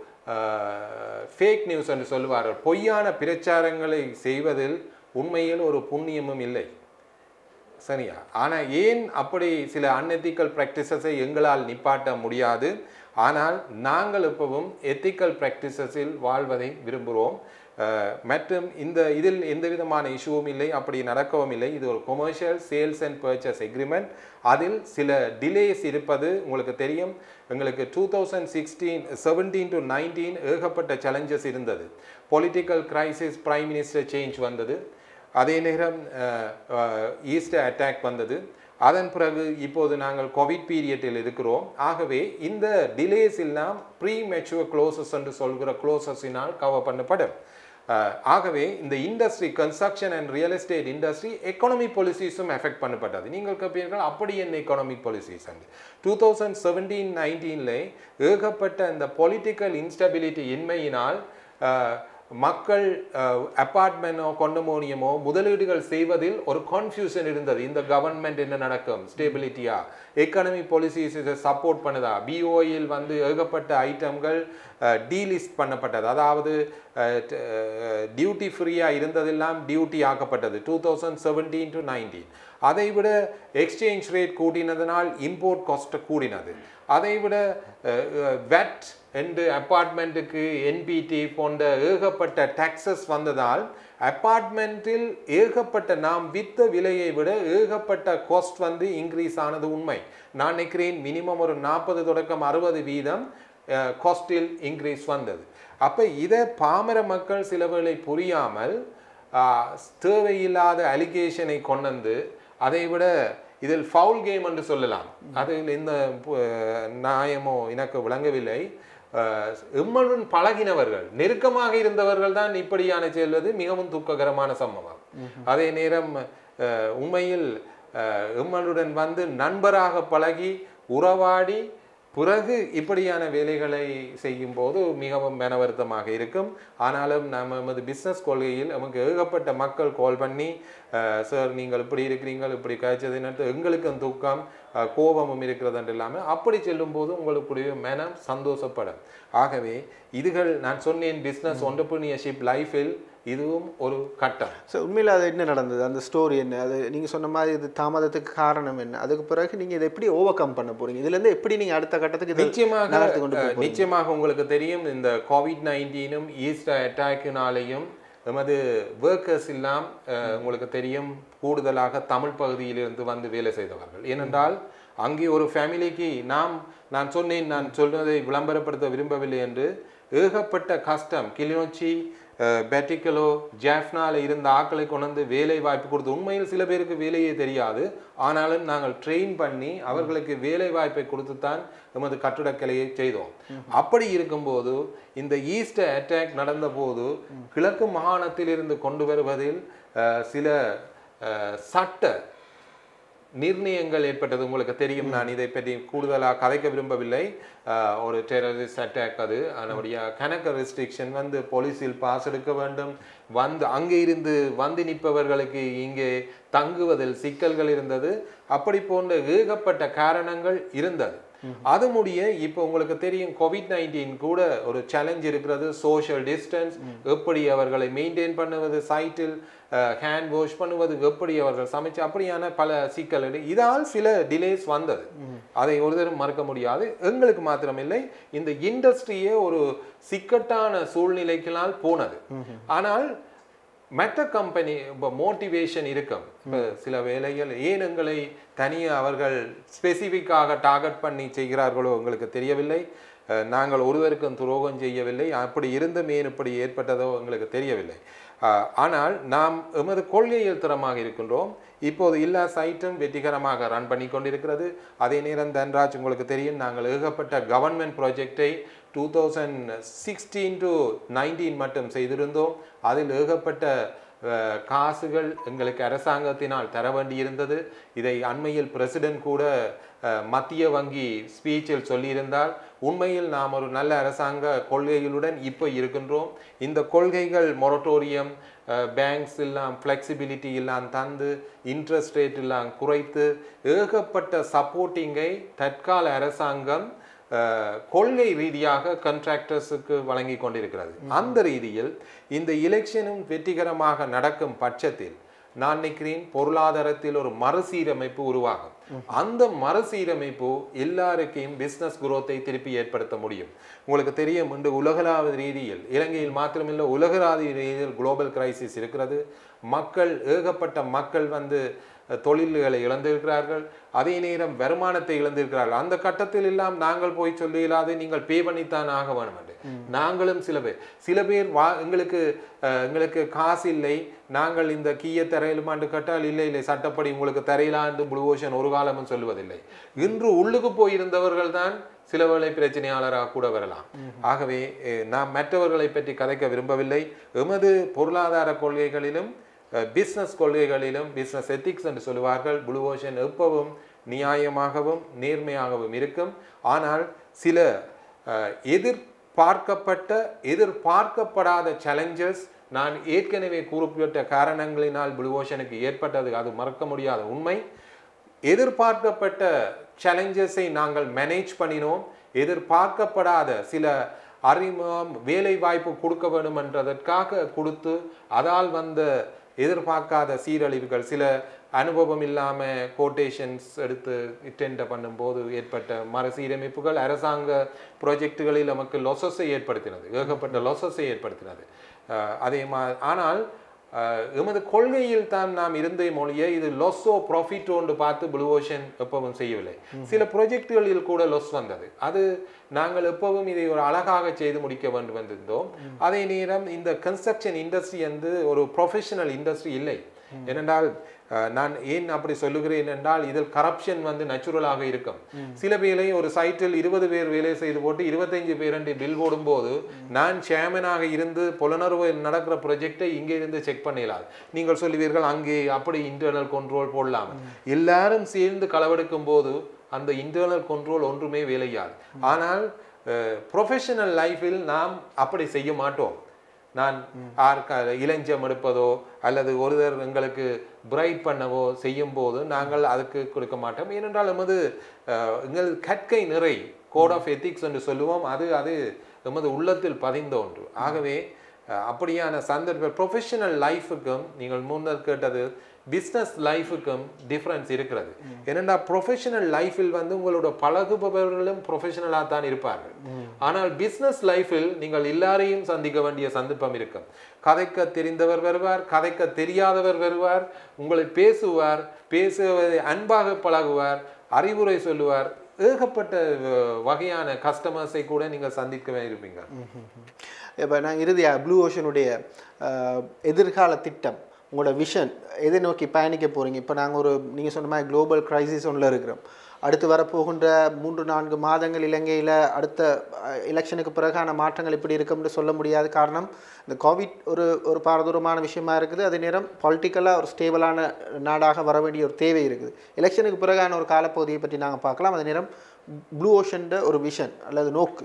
Speaker 1: ஃபேக் நியூஸ் என்று சொல்லுவார்கள் பொய்யான பிரச்சாரங்களை செய்வதில் உண்மையில் ஒரு புண்ணியமும் இல்லை சரியா ஆனால் ஏன் அப்படி சில அன்எத்திக்கல் ப்ராக்டிசஸை எங்களால் நிப்பாட்ட முடியாது ஆனால் நாங்கள் இப்பவும் எத்திக்கல் ப்ராக்டிசஸில் வாழ்வதை விரும்புகிறோம் அஹ், மற்றும் இந்த இதில் எந்த விதமான இஷ்யூவும் இல்லை அப்படி நடக்கவும் இல்லை இது ஒரு commercial sales and purchase agreement அதில் சில டிலேஸ் இருப்பது உங்களுக்கு தெரியும் எங்களுக்கு two thousand sixteen seventeen to nineteen ஏகப்பட்ட சேலஞ்சஸ் இருந்தது political crisis prime minister change வந்தது அதே நேரம் ஈஸ்டர் அட்டாக் வந்தது அதன் பிறகு இப்போது நாங்கள் கோவிட் பீரியட்டில் இருக்கிறோம் ஆகவே இந்த டிலேஸ் எல்லாம் ப்ரீ மெச்சுவர் க்ளோசஸ் என்று சொல்கிற க்ளோசஸினால் கவர் பண்ணப்படும் அஹ், ஆகவே இந்த industry construction and real estate industry economic பாலிசிஸும் எஃபெக்ட் பண்ணப்பட்டது நீங்கள் கேட்பீர்கள் அப்படி என்ன எக்கனாமிக் பாலிசிஸ் அங்கே டூ தௌசண்ட் செவன்டீன் நைன்டீனில் ஏகப்பட்ட இந்த பொலிட்டிக்கல் இன்ஸ்டபிலிட்டி இன்மையினால் அஹ், மக்கள் அப்பார்ட்மெண்ட்டோ கொண்டமோனியமோ முதலீடுகள் செய்வதில் ஒரு கன்ஃபியூஷன் இருந்தது இந்த கவர்மெண்ட் என்ன நடக்கும் ஸ்டேபிலிட்டியா எக்கனமி பாலிசிஸ் இதை சப்போர்ட் பண்ணுதா பிஓயில் வந்து ஏகப்பட்ட ஐட்டம்கள் டீலிஸ்ட் பண்ணப்பட்டது அதாவது டியூட்டி ஃப்ரீயாக இருந்ததெல்லாம் டியூட்டி ஆக்கப்பட்டது two thousand seventeen to nineteen அதை விட எக்ஸ்சேஞ்ச் ரேட் கூட்டினதனால் இம்போர்ட் காஸ்ட் கூடினது அதை விட வெட் என்று அப்பார்ட்மெண்ட்டுக்கு என்பிடி போன்ற ஏகப்பட்ட டாக்ஸஸ் வந்ததால் அப்பார்ட்மெண்ட்டில் ஏகப்பட்ட நாம் வித்த விலையை விட ஏகப்பட்ட காஸ்ட் வந்து இன்க்ரீஸ் ஆனது உண்மை நான் நினைக்கிறேன் மினிமம் ஒரு நாற்பது தொடக்கம் அறுபது வீதம் காஸ்டில் இன்க்ரீஸ் வந்தது அப்போ இதை பாமர மக்கள் சில வேளை புரியாமல் ஆஹ், தேவையில்லாத அலிகேஷனை கொண்டு அதை விட இதில் ஃபவுல் கேம் என்று சொல்லலாம் அதில் இந்த பு- நியாயமோ எனக்கு விளங்கவில்லை அஹ், எம்முடன் பழகினவர்கள் நெருக்கமாக இருந்தவர்கள் தான் இப்படியான செல்வது மிகவும் துக்ககரமான சம்பவம் அதே நேரம் அஹ், உண்மையில் அஹ், எம்மனுடன் வந்து நண்பராக பழகி உறவாடி பிறகு இப்படியான வேலைகளை செய்யும் போது மிகவும் மனவருத்தமாக இருக்கும் ஆனாலும் நம்ம நமது பிஸ்னஸ் கொள்கையில் நமக்கு ஏகப்பட்ட மக்கள் கால் பண்ணி சார் நீங்கள் இப்படி இருக்கிறீங்க இப்படி காய்ச்சதுன்னு எங்களுக்கும் துக்கம் அஹ், கோபமும் இருக்கிறது இல்லாமல் அப்படி செல்லும்போது உங்களுக்குடைய மனம் சந்தோஷப்படும் ஆகவே இதுகள் நான் சொன்னேன் பிஸ்னஸ் ஒண்டர்பிரினியர்ஷிப் லைஃபில் இதுவும் ஒரு கட்டம்
Speaker 2: ஸோ உண்மையில் அது என்ன நடந்தது அந்த ஸ்டோரி என்ன அது நீங்கள் சொன்ன மாதிரி இது தாமதத்துக்கு காரணம் என்ன அதுக்கு பிறகு நீங்கள் இதை எப்படி ஓவர் கம் பண்ண போறீங்க இதுலேருந்து எப்படி நீங்கள் அடுத்த கட்டத்துக்கு இதை
Speaker 1: நிச்சயமாக
Speaker 2: நகர்த்தி கொண்டு போக
Speaker 1: அஹ், நிச்சயமாக உங்களுக்கு தெரியும் இந்த கோவிட் நைன்டீனும் ஈஸ்டர் அட்டாக்கினாலேயும் எமது ஒர்க்கர்ஸ் எல்லாம் அஹ், உங்களுக்கு தெரியும் கூடுதலாக தமிழ் பகுதியிலிருந்து வந்து வேலை செய்தவர்கள் ஏனென்றால் அங்கே ஒரு ஃபேமிலிக்கு நாம் நான் சொன்னேன் நான் சொன்னதை விளம்பரப்படுத்த விரும்பவில்லை என்று ஏகப்பட்ட கஷ்டம் கிளிநொச்சி அஹ், பெட்டிக்கலோ ஜாஃப்னால இருந்த ஆட்களை கொண்டு வந்து வேலை வாய்ப்பு கொடுத்து உண்மையில் சில பேருக்கு வேலையே தெரியாது ஆனாலும் நாங்கள் ட்ரெயின் பண்ணி அவர்களுக்கு வேலை வாய்ப்பை கொடுத்து தான் எமது கட்டுடக்கலையை செய்தோம் அப்படி இருக்கும்போது இந்த ஈஸ்டர் அட்டாக் நடந்த போது கிழக்கு மாகாணத்தில் இருந்து கொண்டு வருவதில் அஹ், சில அஹ், சட்ட நிர்ணயங்கள் ஏற்பட்டது உங்களுக்கு தெரியும் நான் இதை பற்றி கூடுதலாக கதைக்க விரும்பவில்லை அஹ், ஒரு டெரரிஸ்ட் அட்டாக் அது அதனுடைய கணக்கு ரெஸ்ட்ரிக்ஷன் வந்து போலீஸில் பாஸ் எடுக்க வேண்டும் வந்து அங்கே இருந்து வந்து நிற்பவர்களுக்கு இங்கே தங்குவதில் சிக்கல்கள் இருந்தது அப்படி போன்ற ஏகப்பட்ட காரணங்கள் இருந்தது அது முடிய இப்போ உங்களுக்கு தெரியும் கோவிட் நைன்டீன் கூட ஒரு சேலஞ்ச் இருக்கிறது சோஷியல் டிஸ்டன்ஸ் எப்படி அவர்களை மெயின்டைன் பண்ணுவது சைட்டில் ஹேண்ட் வாஷ் பண்ணுவது எப்படி அவர்கள் சமைச்சு அப்படியான பல சிக்கல்கள் இதால் சில டிலேஸ் வந்தது அதை ஒரு தரம் மறக்க முடியாது எங்களுக்கு மாத்திரமில்லை இந்த இண்டஸ்ட்ரியே ஒரு சிக்கட்டான சூழ்நிலைக்களால் போனது ஆனால் மற்ற கம்பெனி இப்போ மோட்டிவேஷன் இருக்கும் இப்போ சில வேலைகள் ஏன் எங்களை தனியாக அவர்கள் ஸ்பெசிஃபிக்காக டார்கெட் பண்ணி செய்கிறார்களோ எங்களுக்கு தெரியவில்லை அஹ், நாங்கள் ஒருவருக்கும் துரோகம் செய்யவில்லை அப்படி இருந்தும் ஏன் இப்படி ஏற்பட்டதோ எங்களுக்கு தெரியவில்லை அஹ், ஆனால் நாம் எமது கொள்கையில் திறமாக இருக்கின்றோம் இப்போது எல்லா சைட்டும் வெற்றிகரமாக ரன் பண்ணி கொண்டிருக்கிறது அதே நேரம் தன்ராஜ் உங்களுக்கு தெரியும் நாங்கள் ஏகப்பட்ட கவர்மெண்ட் ப்ராஜெக்டை two thousand sixteen to nineteen மட்டும் செய்திருந்தோம் அதில் ஏகப்பட்ட அஹ், காசுகள் எங்களுக்கு அரசாங்கத்தினால் தர வேண்டியிருந்தது இதை அண்மையில் பிரசிடென்ட் கூட அஹ், மத்திய வங்கி ஸ்பீச்சில் சொல்லியிருந்தால் உண்மையில் நாம் ஒரு நல்ல அரசாங்க கொள்கைகளுடன் இப்போ இருக்கின்றோம் இந்த கொள்கைகள் மொரட்டோரியம் பேங்க்ஸ் எல்லாம் ஃப்ளெக்சிபிலிட்டி எல்லாம் தந்து இன்ட்ரெஸ்ட் ரேட் எல்லாம் குறைத்து ஏகப்பட்ட சப்போர்ட்டிங்கை தற்கால அரசாங்கம் அஹ், கொள்கை ரீதியாக கண்ட்ராக்டர்ஸுக்கு வழங்கி கொண்டிருக்கிறது அந்த ரீதியில் இந்த எலெக்ஷனும் வெற்றிகரமாக நடக்கும் பட்சத்தில் நான் நினைக்கிறேன் பொருளாதாரத்தில் ஒரு மறுசீரமைப்பு உருவாகும் அந்த மறுசீரமைப்பு எல்லாருக்கையும் பிஸ்னஸ் குரோத்தை திருப்பி ஏற்படுத்த முடியும் உங்களுக்கு தெரியும் இன்று உலகளாவிய ரீதியில் இலங்கையில் மாத்திரமில்லை உலகளாவிய ரீதியில் குளோபல் கிரைசிஸ் இருக்கிறது மக்கள் ஏகப்பட்ட மக்கள் வந்து அஹ், தொழில்களை இழந்திருக்கிறார்கள் அதே நேரம் வருமானத்தை இழந்திருக்கிறார்கள் அந்த கட்டத்தில் எல்லாம் நாங்கள் போய் சொல்லி இல்லாது நீங்கள் பே பண்ணித்தான் ஆக வேணும் என்று நாங்களும் சில பேர் சில பேர் வா எங்களுக்கு அஹ், எங்களுக்கு காசு இல்லை நாங்கள் இந்த கீய தரையிலுமாண்டு கட்டால் இல்லை இல்லை சட்டப்படி உங்களுக்கு தரையிலாண்டு ப்ளூ ஓஷன் ஒரு காலமும் சொல்லுவதில்லை இன்று உள்ளுக்கு போயிருந்தவர்கள் தான் சில வேளை பிரச்சனையாளராக கூட வரலாம் ஆகவே அஹ், நாம் மற்றவர்களை பற்றி கதைக்க விரும்பவில்லை எமது பொருளாதார கொள்கைகளிலும் பிஸ்னஸ் கொள்கைகளிலும் பிஸ்னஸ் எத்திக்ஸ் என்று சொல்லுவார்கள் ப்ளூ ஓஷன் எப்பவும் நியாயமாகவும் நேர்மையாகவும் இருக்கும் ஆனால் சில அஹ், எதிர்பார்க்கப்பட்ட எதிர்பார்க்கப்படாத சேலஞ்சஸ் நான் ஏற்கனவே குறிப்பிட்ட காரணங்களினால் ப்ளூ ஓஷனுக்கு ஏற்பட்டது அது மறக்க முடியாத உண்மை எதிர்பார்க்கப்பட்ட சேலஞ்சஸை நாங்கள் மேனேஜ் பண்ணினோம் எதிர்பார்க்கப்படாத சில அறிமுகம் வேலை வாய்ப்பு கொடுக்க வேண்டும் என்றதற்காக கொடுத்து அதால் வந்த எதிர்பார்க்காத சீரழிவுகள் சில அனுபவம் இல்லாமல் கோட்டேஷன்ஸ் எடுத்து டெண்டர் பண்ணும்போது ஏற்பட்ட மறுசீரமைப்புகள் அரசாங்க ப்ராஜெக்டுகளில் நமக்கு லொசஸை ஏற்படுத்தினது ஏகப்பட்ட லொசஸை ஏற்படுத்தினது அஹ் அதே மா ஆனால் அஹ் எமது கொள்கையில் தான் நாம் இருந்த மொழியை இது லொஸ்ஸோ ப்ராஃபிட்டோன்று பார்த்து ப்ளூ ஓஷன் எப்பவும் செய்யவில்லை சில ப்ரொஜெக்டுகளில் கூட லொஸ் வந்தது அது நாங்கள் எப்பவும் இதை ஒரு அழகாக செய்து முடிக்க வேண்டும் என்றிருந்தோம் அதே நேரம் இந்த கன்ஸ்ட்ரக்ஷன் இண்டஸ்ட்ரி வந்து ஒரு ப்ரொஃபஷனல் இண்டஸ்ட்ரி இல்லை ஏனென்றால் அஹ், நான் ஏன் அப்படி சொல்லுகிறேன் என்றால் இதில் கரப்ஷன் வந்து நேச்சுரலாக இருக்கும் சில வேலை ஒரு சைட்டில் இருபது பேர் வேலை செய்து போட்டு இருபத்தைந்து பேரண்டி பில் போடும்போது நான் சேர்மனாக இருந்து புலனர்வு நடக்கிற ப்ரொஜெக்டை இங்கே இருந்து செக் பண்ணிடலாம் நீங்கள் சொல்லுவீர்கள் அங்கே அப்படி இன்டர்னல் கண்ட்ரோல் போடலாம் எல்லாரும் சேர்ந்து களவெடுக்கும் போது அந்த இன்டர்னல் கண்ட்ரோல் ஒன்றுமே வேலையாது ஆனால் ப்ரொஃபஷனல் லைஃபில் நாம் அப்படி செய்ய மாட்டோம் நான் ஆர்க்க இளஞ்சம் எடுப்பதோ அல்லது ஒருவர் எங்களுக்கு பிரைட் பண்ணவோ செய்யும் போது நாங்கள் அதுக்கு கொடுக்க மாட்டோம் ஏனென்றால் எமது அஹ், எங்கள் கற்கை நிறை கோட் ஆஃப் எத்திக்ஸ் என்று சொல்லுவோம் அது அது எமது உள்ளத்தில் பதிந்த ஒன்று ஆகவே அஹ், அப்படியான சந்தர்ப்ப ப்ரொஃபஷனல் லைஃபுக்கும் நீங்கள் முன்னர் கேட்டது பிஸ்னஸ் லைஃபுக்கும் டிஃப்ரென்ஸ் இருக்கிறது ஏனென்றா ப்ரொஃபஷனல் லைஃபில் வந்து உங்களோட பழகுபவர்களும் ப்ரொஃபஷனலாக தான் இருப்பார்கள் ஆனால் பிஸ்னஸ் லைஃபில் நீங்கள் எல்லாரையும் சந்திக்க வேண்டிய சந்தர்ப்பம் இருக்கும் கதைக்க தெரிந்தவர் வருவார் கதைக்க தெரியாதவர் வருவார் உங்களை பேசுவார் பேசுவதை அன்பாக பழகுவார் அறிவுரை சொல்லுவார் ஏகப்பட்ட அஹ், வகையான கஸ்டமர்ஸை கூட நீங்கள் சந்திக்கவே இருப்பீங்க
Speaker 2: இப்போ நான் இறுதியாக ப்ளூ ஓஷனுடைய அஹ், எதிர்கால திட்டம் உங்களோட விஷன் எதை நோக்கி பயணிக்க போகிறீங்க இப்போ நாங்கள் ஒரு நீங்கள் சொன்ன மாதிரி குளோபல் கிரைசிஸ் ஒன்றில் இருக்கிறோம் அடுத்து வரப்போகின்ற மூன்று நான்கு மாதங்கள் இலங்கையில் அடுத்த எலெக்ஷனுக்கு பிறகான மாற்றங்கள் எப்படி இருக்கும்னு சொல்ல முடியாது காரணம் இந்த கோவிட் ஒரு ஒரு பாரதூரமான விஷயமா இருக்குது அதே நேரம் பொலிட்டிக்கலாக ஒரு ஸ்டேபிளான நாடாக வர வேண்டிய ஒரு தேவை இருக்குது எலெக்ஷனுக்கு பிறகான ஒரு காலப்பகுதியை பற்றி நாங்கள் பார்க்கலாம் அதே நேரம் ப்ளூ ஓஷன்ட ஒரு விஷன் அல்லது நோக்கு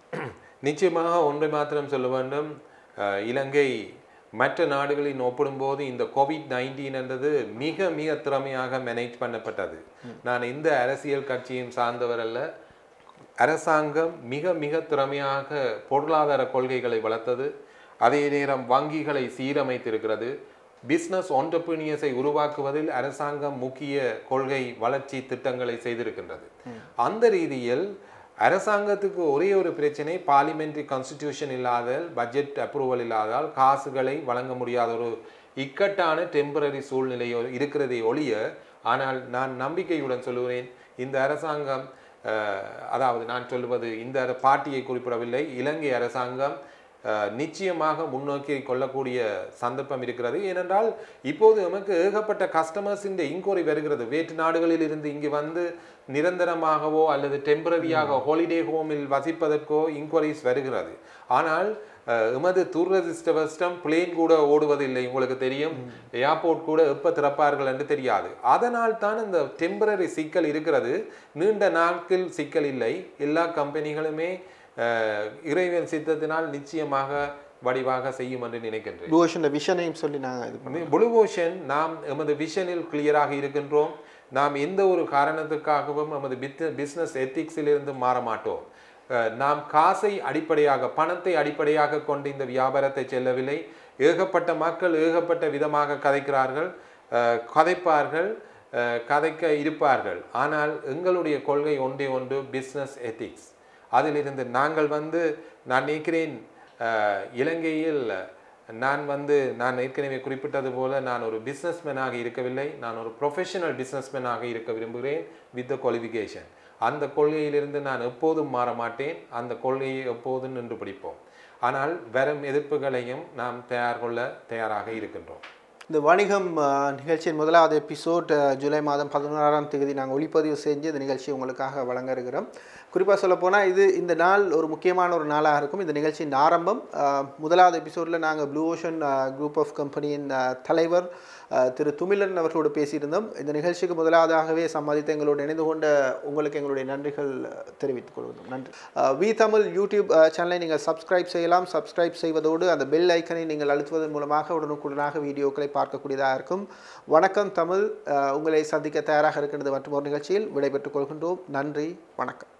Speaker 1: நிச்சயமாக ஒன்றை மாத்திரம் சொல்ல வேண்டும் அஹ், இலங்கை மற்ற நாடுகளின் ஒப்பிடும்போது இந்த கோவிட் நைன்டீன் என்றது மிக மிக திறமையாக மேனேஜ் பண்ணப்பட்டது நான் எந்த அரசியல் கட்சியும் சார்ந்தவர் அல்ல அரசாங்கம் மிக மிக திறமையாக பொருளாதார கொள்கைகளை வளர்த்தது அதே நேரம் வங்கிகளை சீரமைத்திருக்கிறது பிஸ்னஸ் ஆண்டர்பிரினியர்ஸை உருவாக்குவதில் அரசாங்கம் முக்கிய கொள்கை வளர்ச்சி திட்டங்களை செய்திருக்கின்றது அந்த ரீதியில் அரசாங்கத்துக்கு ஒரே ஒரு பிரச்சனை பார்லிமெண்ட்ரி கான்ஸ்டிடியூஷன் இல்லாத பட்ஜெட் அப்ரூவல் இல்லாதால் காசுகளை வழங்க முடியாத ஒரு இக்கட்டான டெம்பரரி சூழ்நிலையோ இருக்கிறதை ஒழிய ஆனால் நான் நம்பிக்கையுடன் சொல்லுகிறேன் இந்த அரசாங்கம் அஹ், அதாவது நான் சொல்லுவது இந்த அர- பார்ட்டியை குறிப்பிடவில்லை இலங்கை அரசாங்கம் அஹ், நிச்சயமாக முன்னோக்கி கொள்ளக்கூடிய சந்தர்ப்பம் இருக்கிறது ஏனென்றால் இப்போது நமக்கு ஏகப்பட்ட கஸ்டமர்ஸின் இன்கொயரி வருகிறது வேற்று நாடுகளில் இருந்து இங்கு வந்து நிரந்தரமாகவோ அல்லது டெம்பரரியாக ஹாலிடே ஹோமில் வசிப்பதற்கோ இன்கொயரிஸ் வருகிறது ஆனால் அஹ், எமது துரதிருஷ்டவசம் பிளேன் கூட ஓடுவதில்லை உங்களுக்கு தெரியும் ஏர்போர்ட் கூட எப்போ திறப்பார்கள் என்று தெரியாது அதனால் தான் இந்த டெம்பரரி சிக்கல் இருக்கிறது நீண்ட நாட்கள் சிக்கல் இல்லை எல்லா கம்பெனிகளுமே அஹ், இறைவன் சித்தத்தினால் நிச்சயமாக வடிவாக செய்யும் என்று நினைக்கின்றேன்
Speaker 2: ப்ளூ ஓஷன் விஷனையும் சொல்லி நாங்கள் இது பண்ணோம்
Speaker 1: ப்ளூ ஓஷன் நாம் எமது விஷனில் கிளியராக இருக்கின்றோம் நாம் எந்த ஒரு காரணத்துக்காகவும் நமது பிஸ்னஸ் எத்திக்ஸிலிருந்து மாற மாட்டோம் அஹ், நாம் காசை அடிப்படையாக பணத்தை அடிப்படையாக கொண்டு இந்த வியாபாரத்தை செல்லவில்லை ஏகப்பட்ட மக்கள் ஏகப்பட்ட விதமாக கதைக்கிறார்கள் அஹ், கதைப்பார்கள் அஹ், கதைக்க இருப்பார்கள் ஆனால் எங்களுடைய கொள்கை ஒன்றே ஒன்று பிஸ்னஸ் எத்திக்ஸ் அதிலிருந்து நாங்கள் வந்து நான் நினைக்கிறேன் அஹ், இலங்கையில் நான் வந்து நான் ஏற்கனவே குறிப்பிட்டது போல நான் ஒரு பிஸ்னஸ்மேனாக இருக்கவில்லை நான் ஒரு ப்ரொஃபஷனல் பிஸ்னஸ்மேனாக இருக்க விரும்புகிறேன் வித் த குவாலிஃபிகேஷன் அந்த கொள்கையிலிருந்து நான் எப்போதும் மாற மாட்டேன் அந்த கொள்கையை எப்போதும் நின்று பிடிப்போம் ஆனால் வரும் எதிர்ப்புகளையும் நாம் தயார் கொள்ள தயாராக இருக்கின்றோம்
Speaker 2: இந்த வணிகம் அஹ், நிகழ்ச்சியின் முதலாவது எபிசோட் அஹ், ஜூலை மாதம் பதினோராம் தேதி நாங்கள் ஒளிப்பதிவு செஞ்சு இந்த நிகழ்ச்சியை உங்களுக்காக வழங்க இருக்கிறோம் குறிப்பாக சொல்லப்போனால் இது இந்த நாள் ஒரு முக்கியமான ஒரு நாளாக இருக்கும் இந்த நிகழ்ச்சியின் ஆரம்பம் அஹ், முதலாவது எபிசோடில் நாங்கள் ப்ளூ ஓஷன் குரூப் ஆஃப் கம்பெனியின் அஹ், தலைவர் அஹ், திரு துமிலன் அவர்களோடு பேசியிருந்தோம் இந்த நிகழ்ச்சிக்கு முதலாவதாகவே சம்மதித்து எங்களோடு இணைந்து கொண்ட உங்களுக்கு எங்களுடைய நன்றிகள் அஹ், தெரிவித்துக் கொள்கிறோம் நன்றி அஹ், வி தமிழ் யூடியூப் அஹ், சேனலை நீங்கள் சப்ஸ்கிரைப் செய்யலாம் சப்ஸ்கிரைப் செய்வதோடு அந்த பெல் ஐக்கனை நீங்கள் அழுத்துவதன் மூலமாக உடனுக்குடனாக வீடியோக்களை பார்க்கக்கூடியதாக இருக்கும் வணக்கம் தமிழ் அஹ், உங்களை சந்திக்க தயாராக இருக்கின்றது மற்றும் ஒரு நிகழ்ச்சியில் விடைபெற்றுக் கொள்கின்றோம் நன்றி வணக்கம்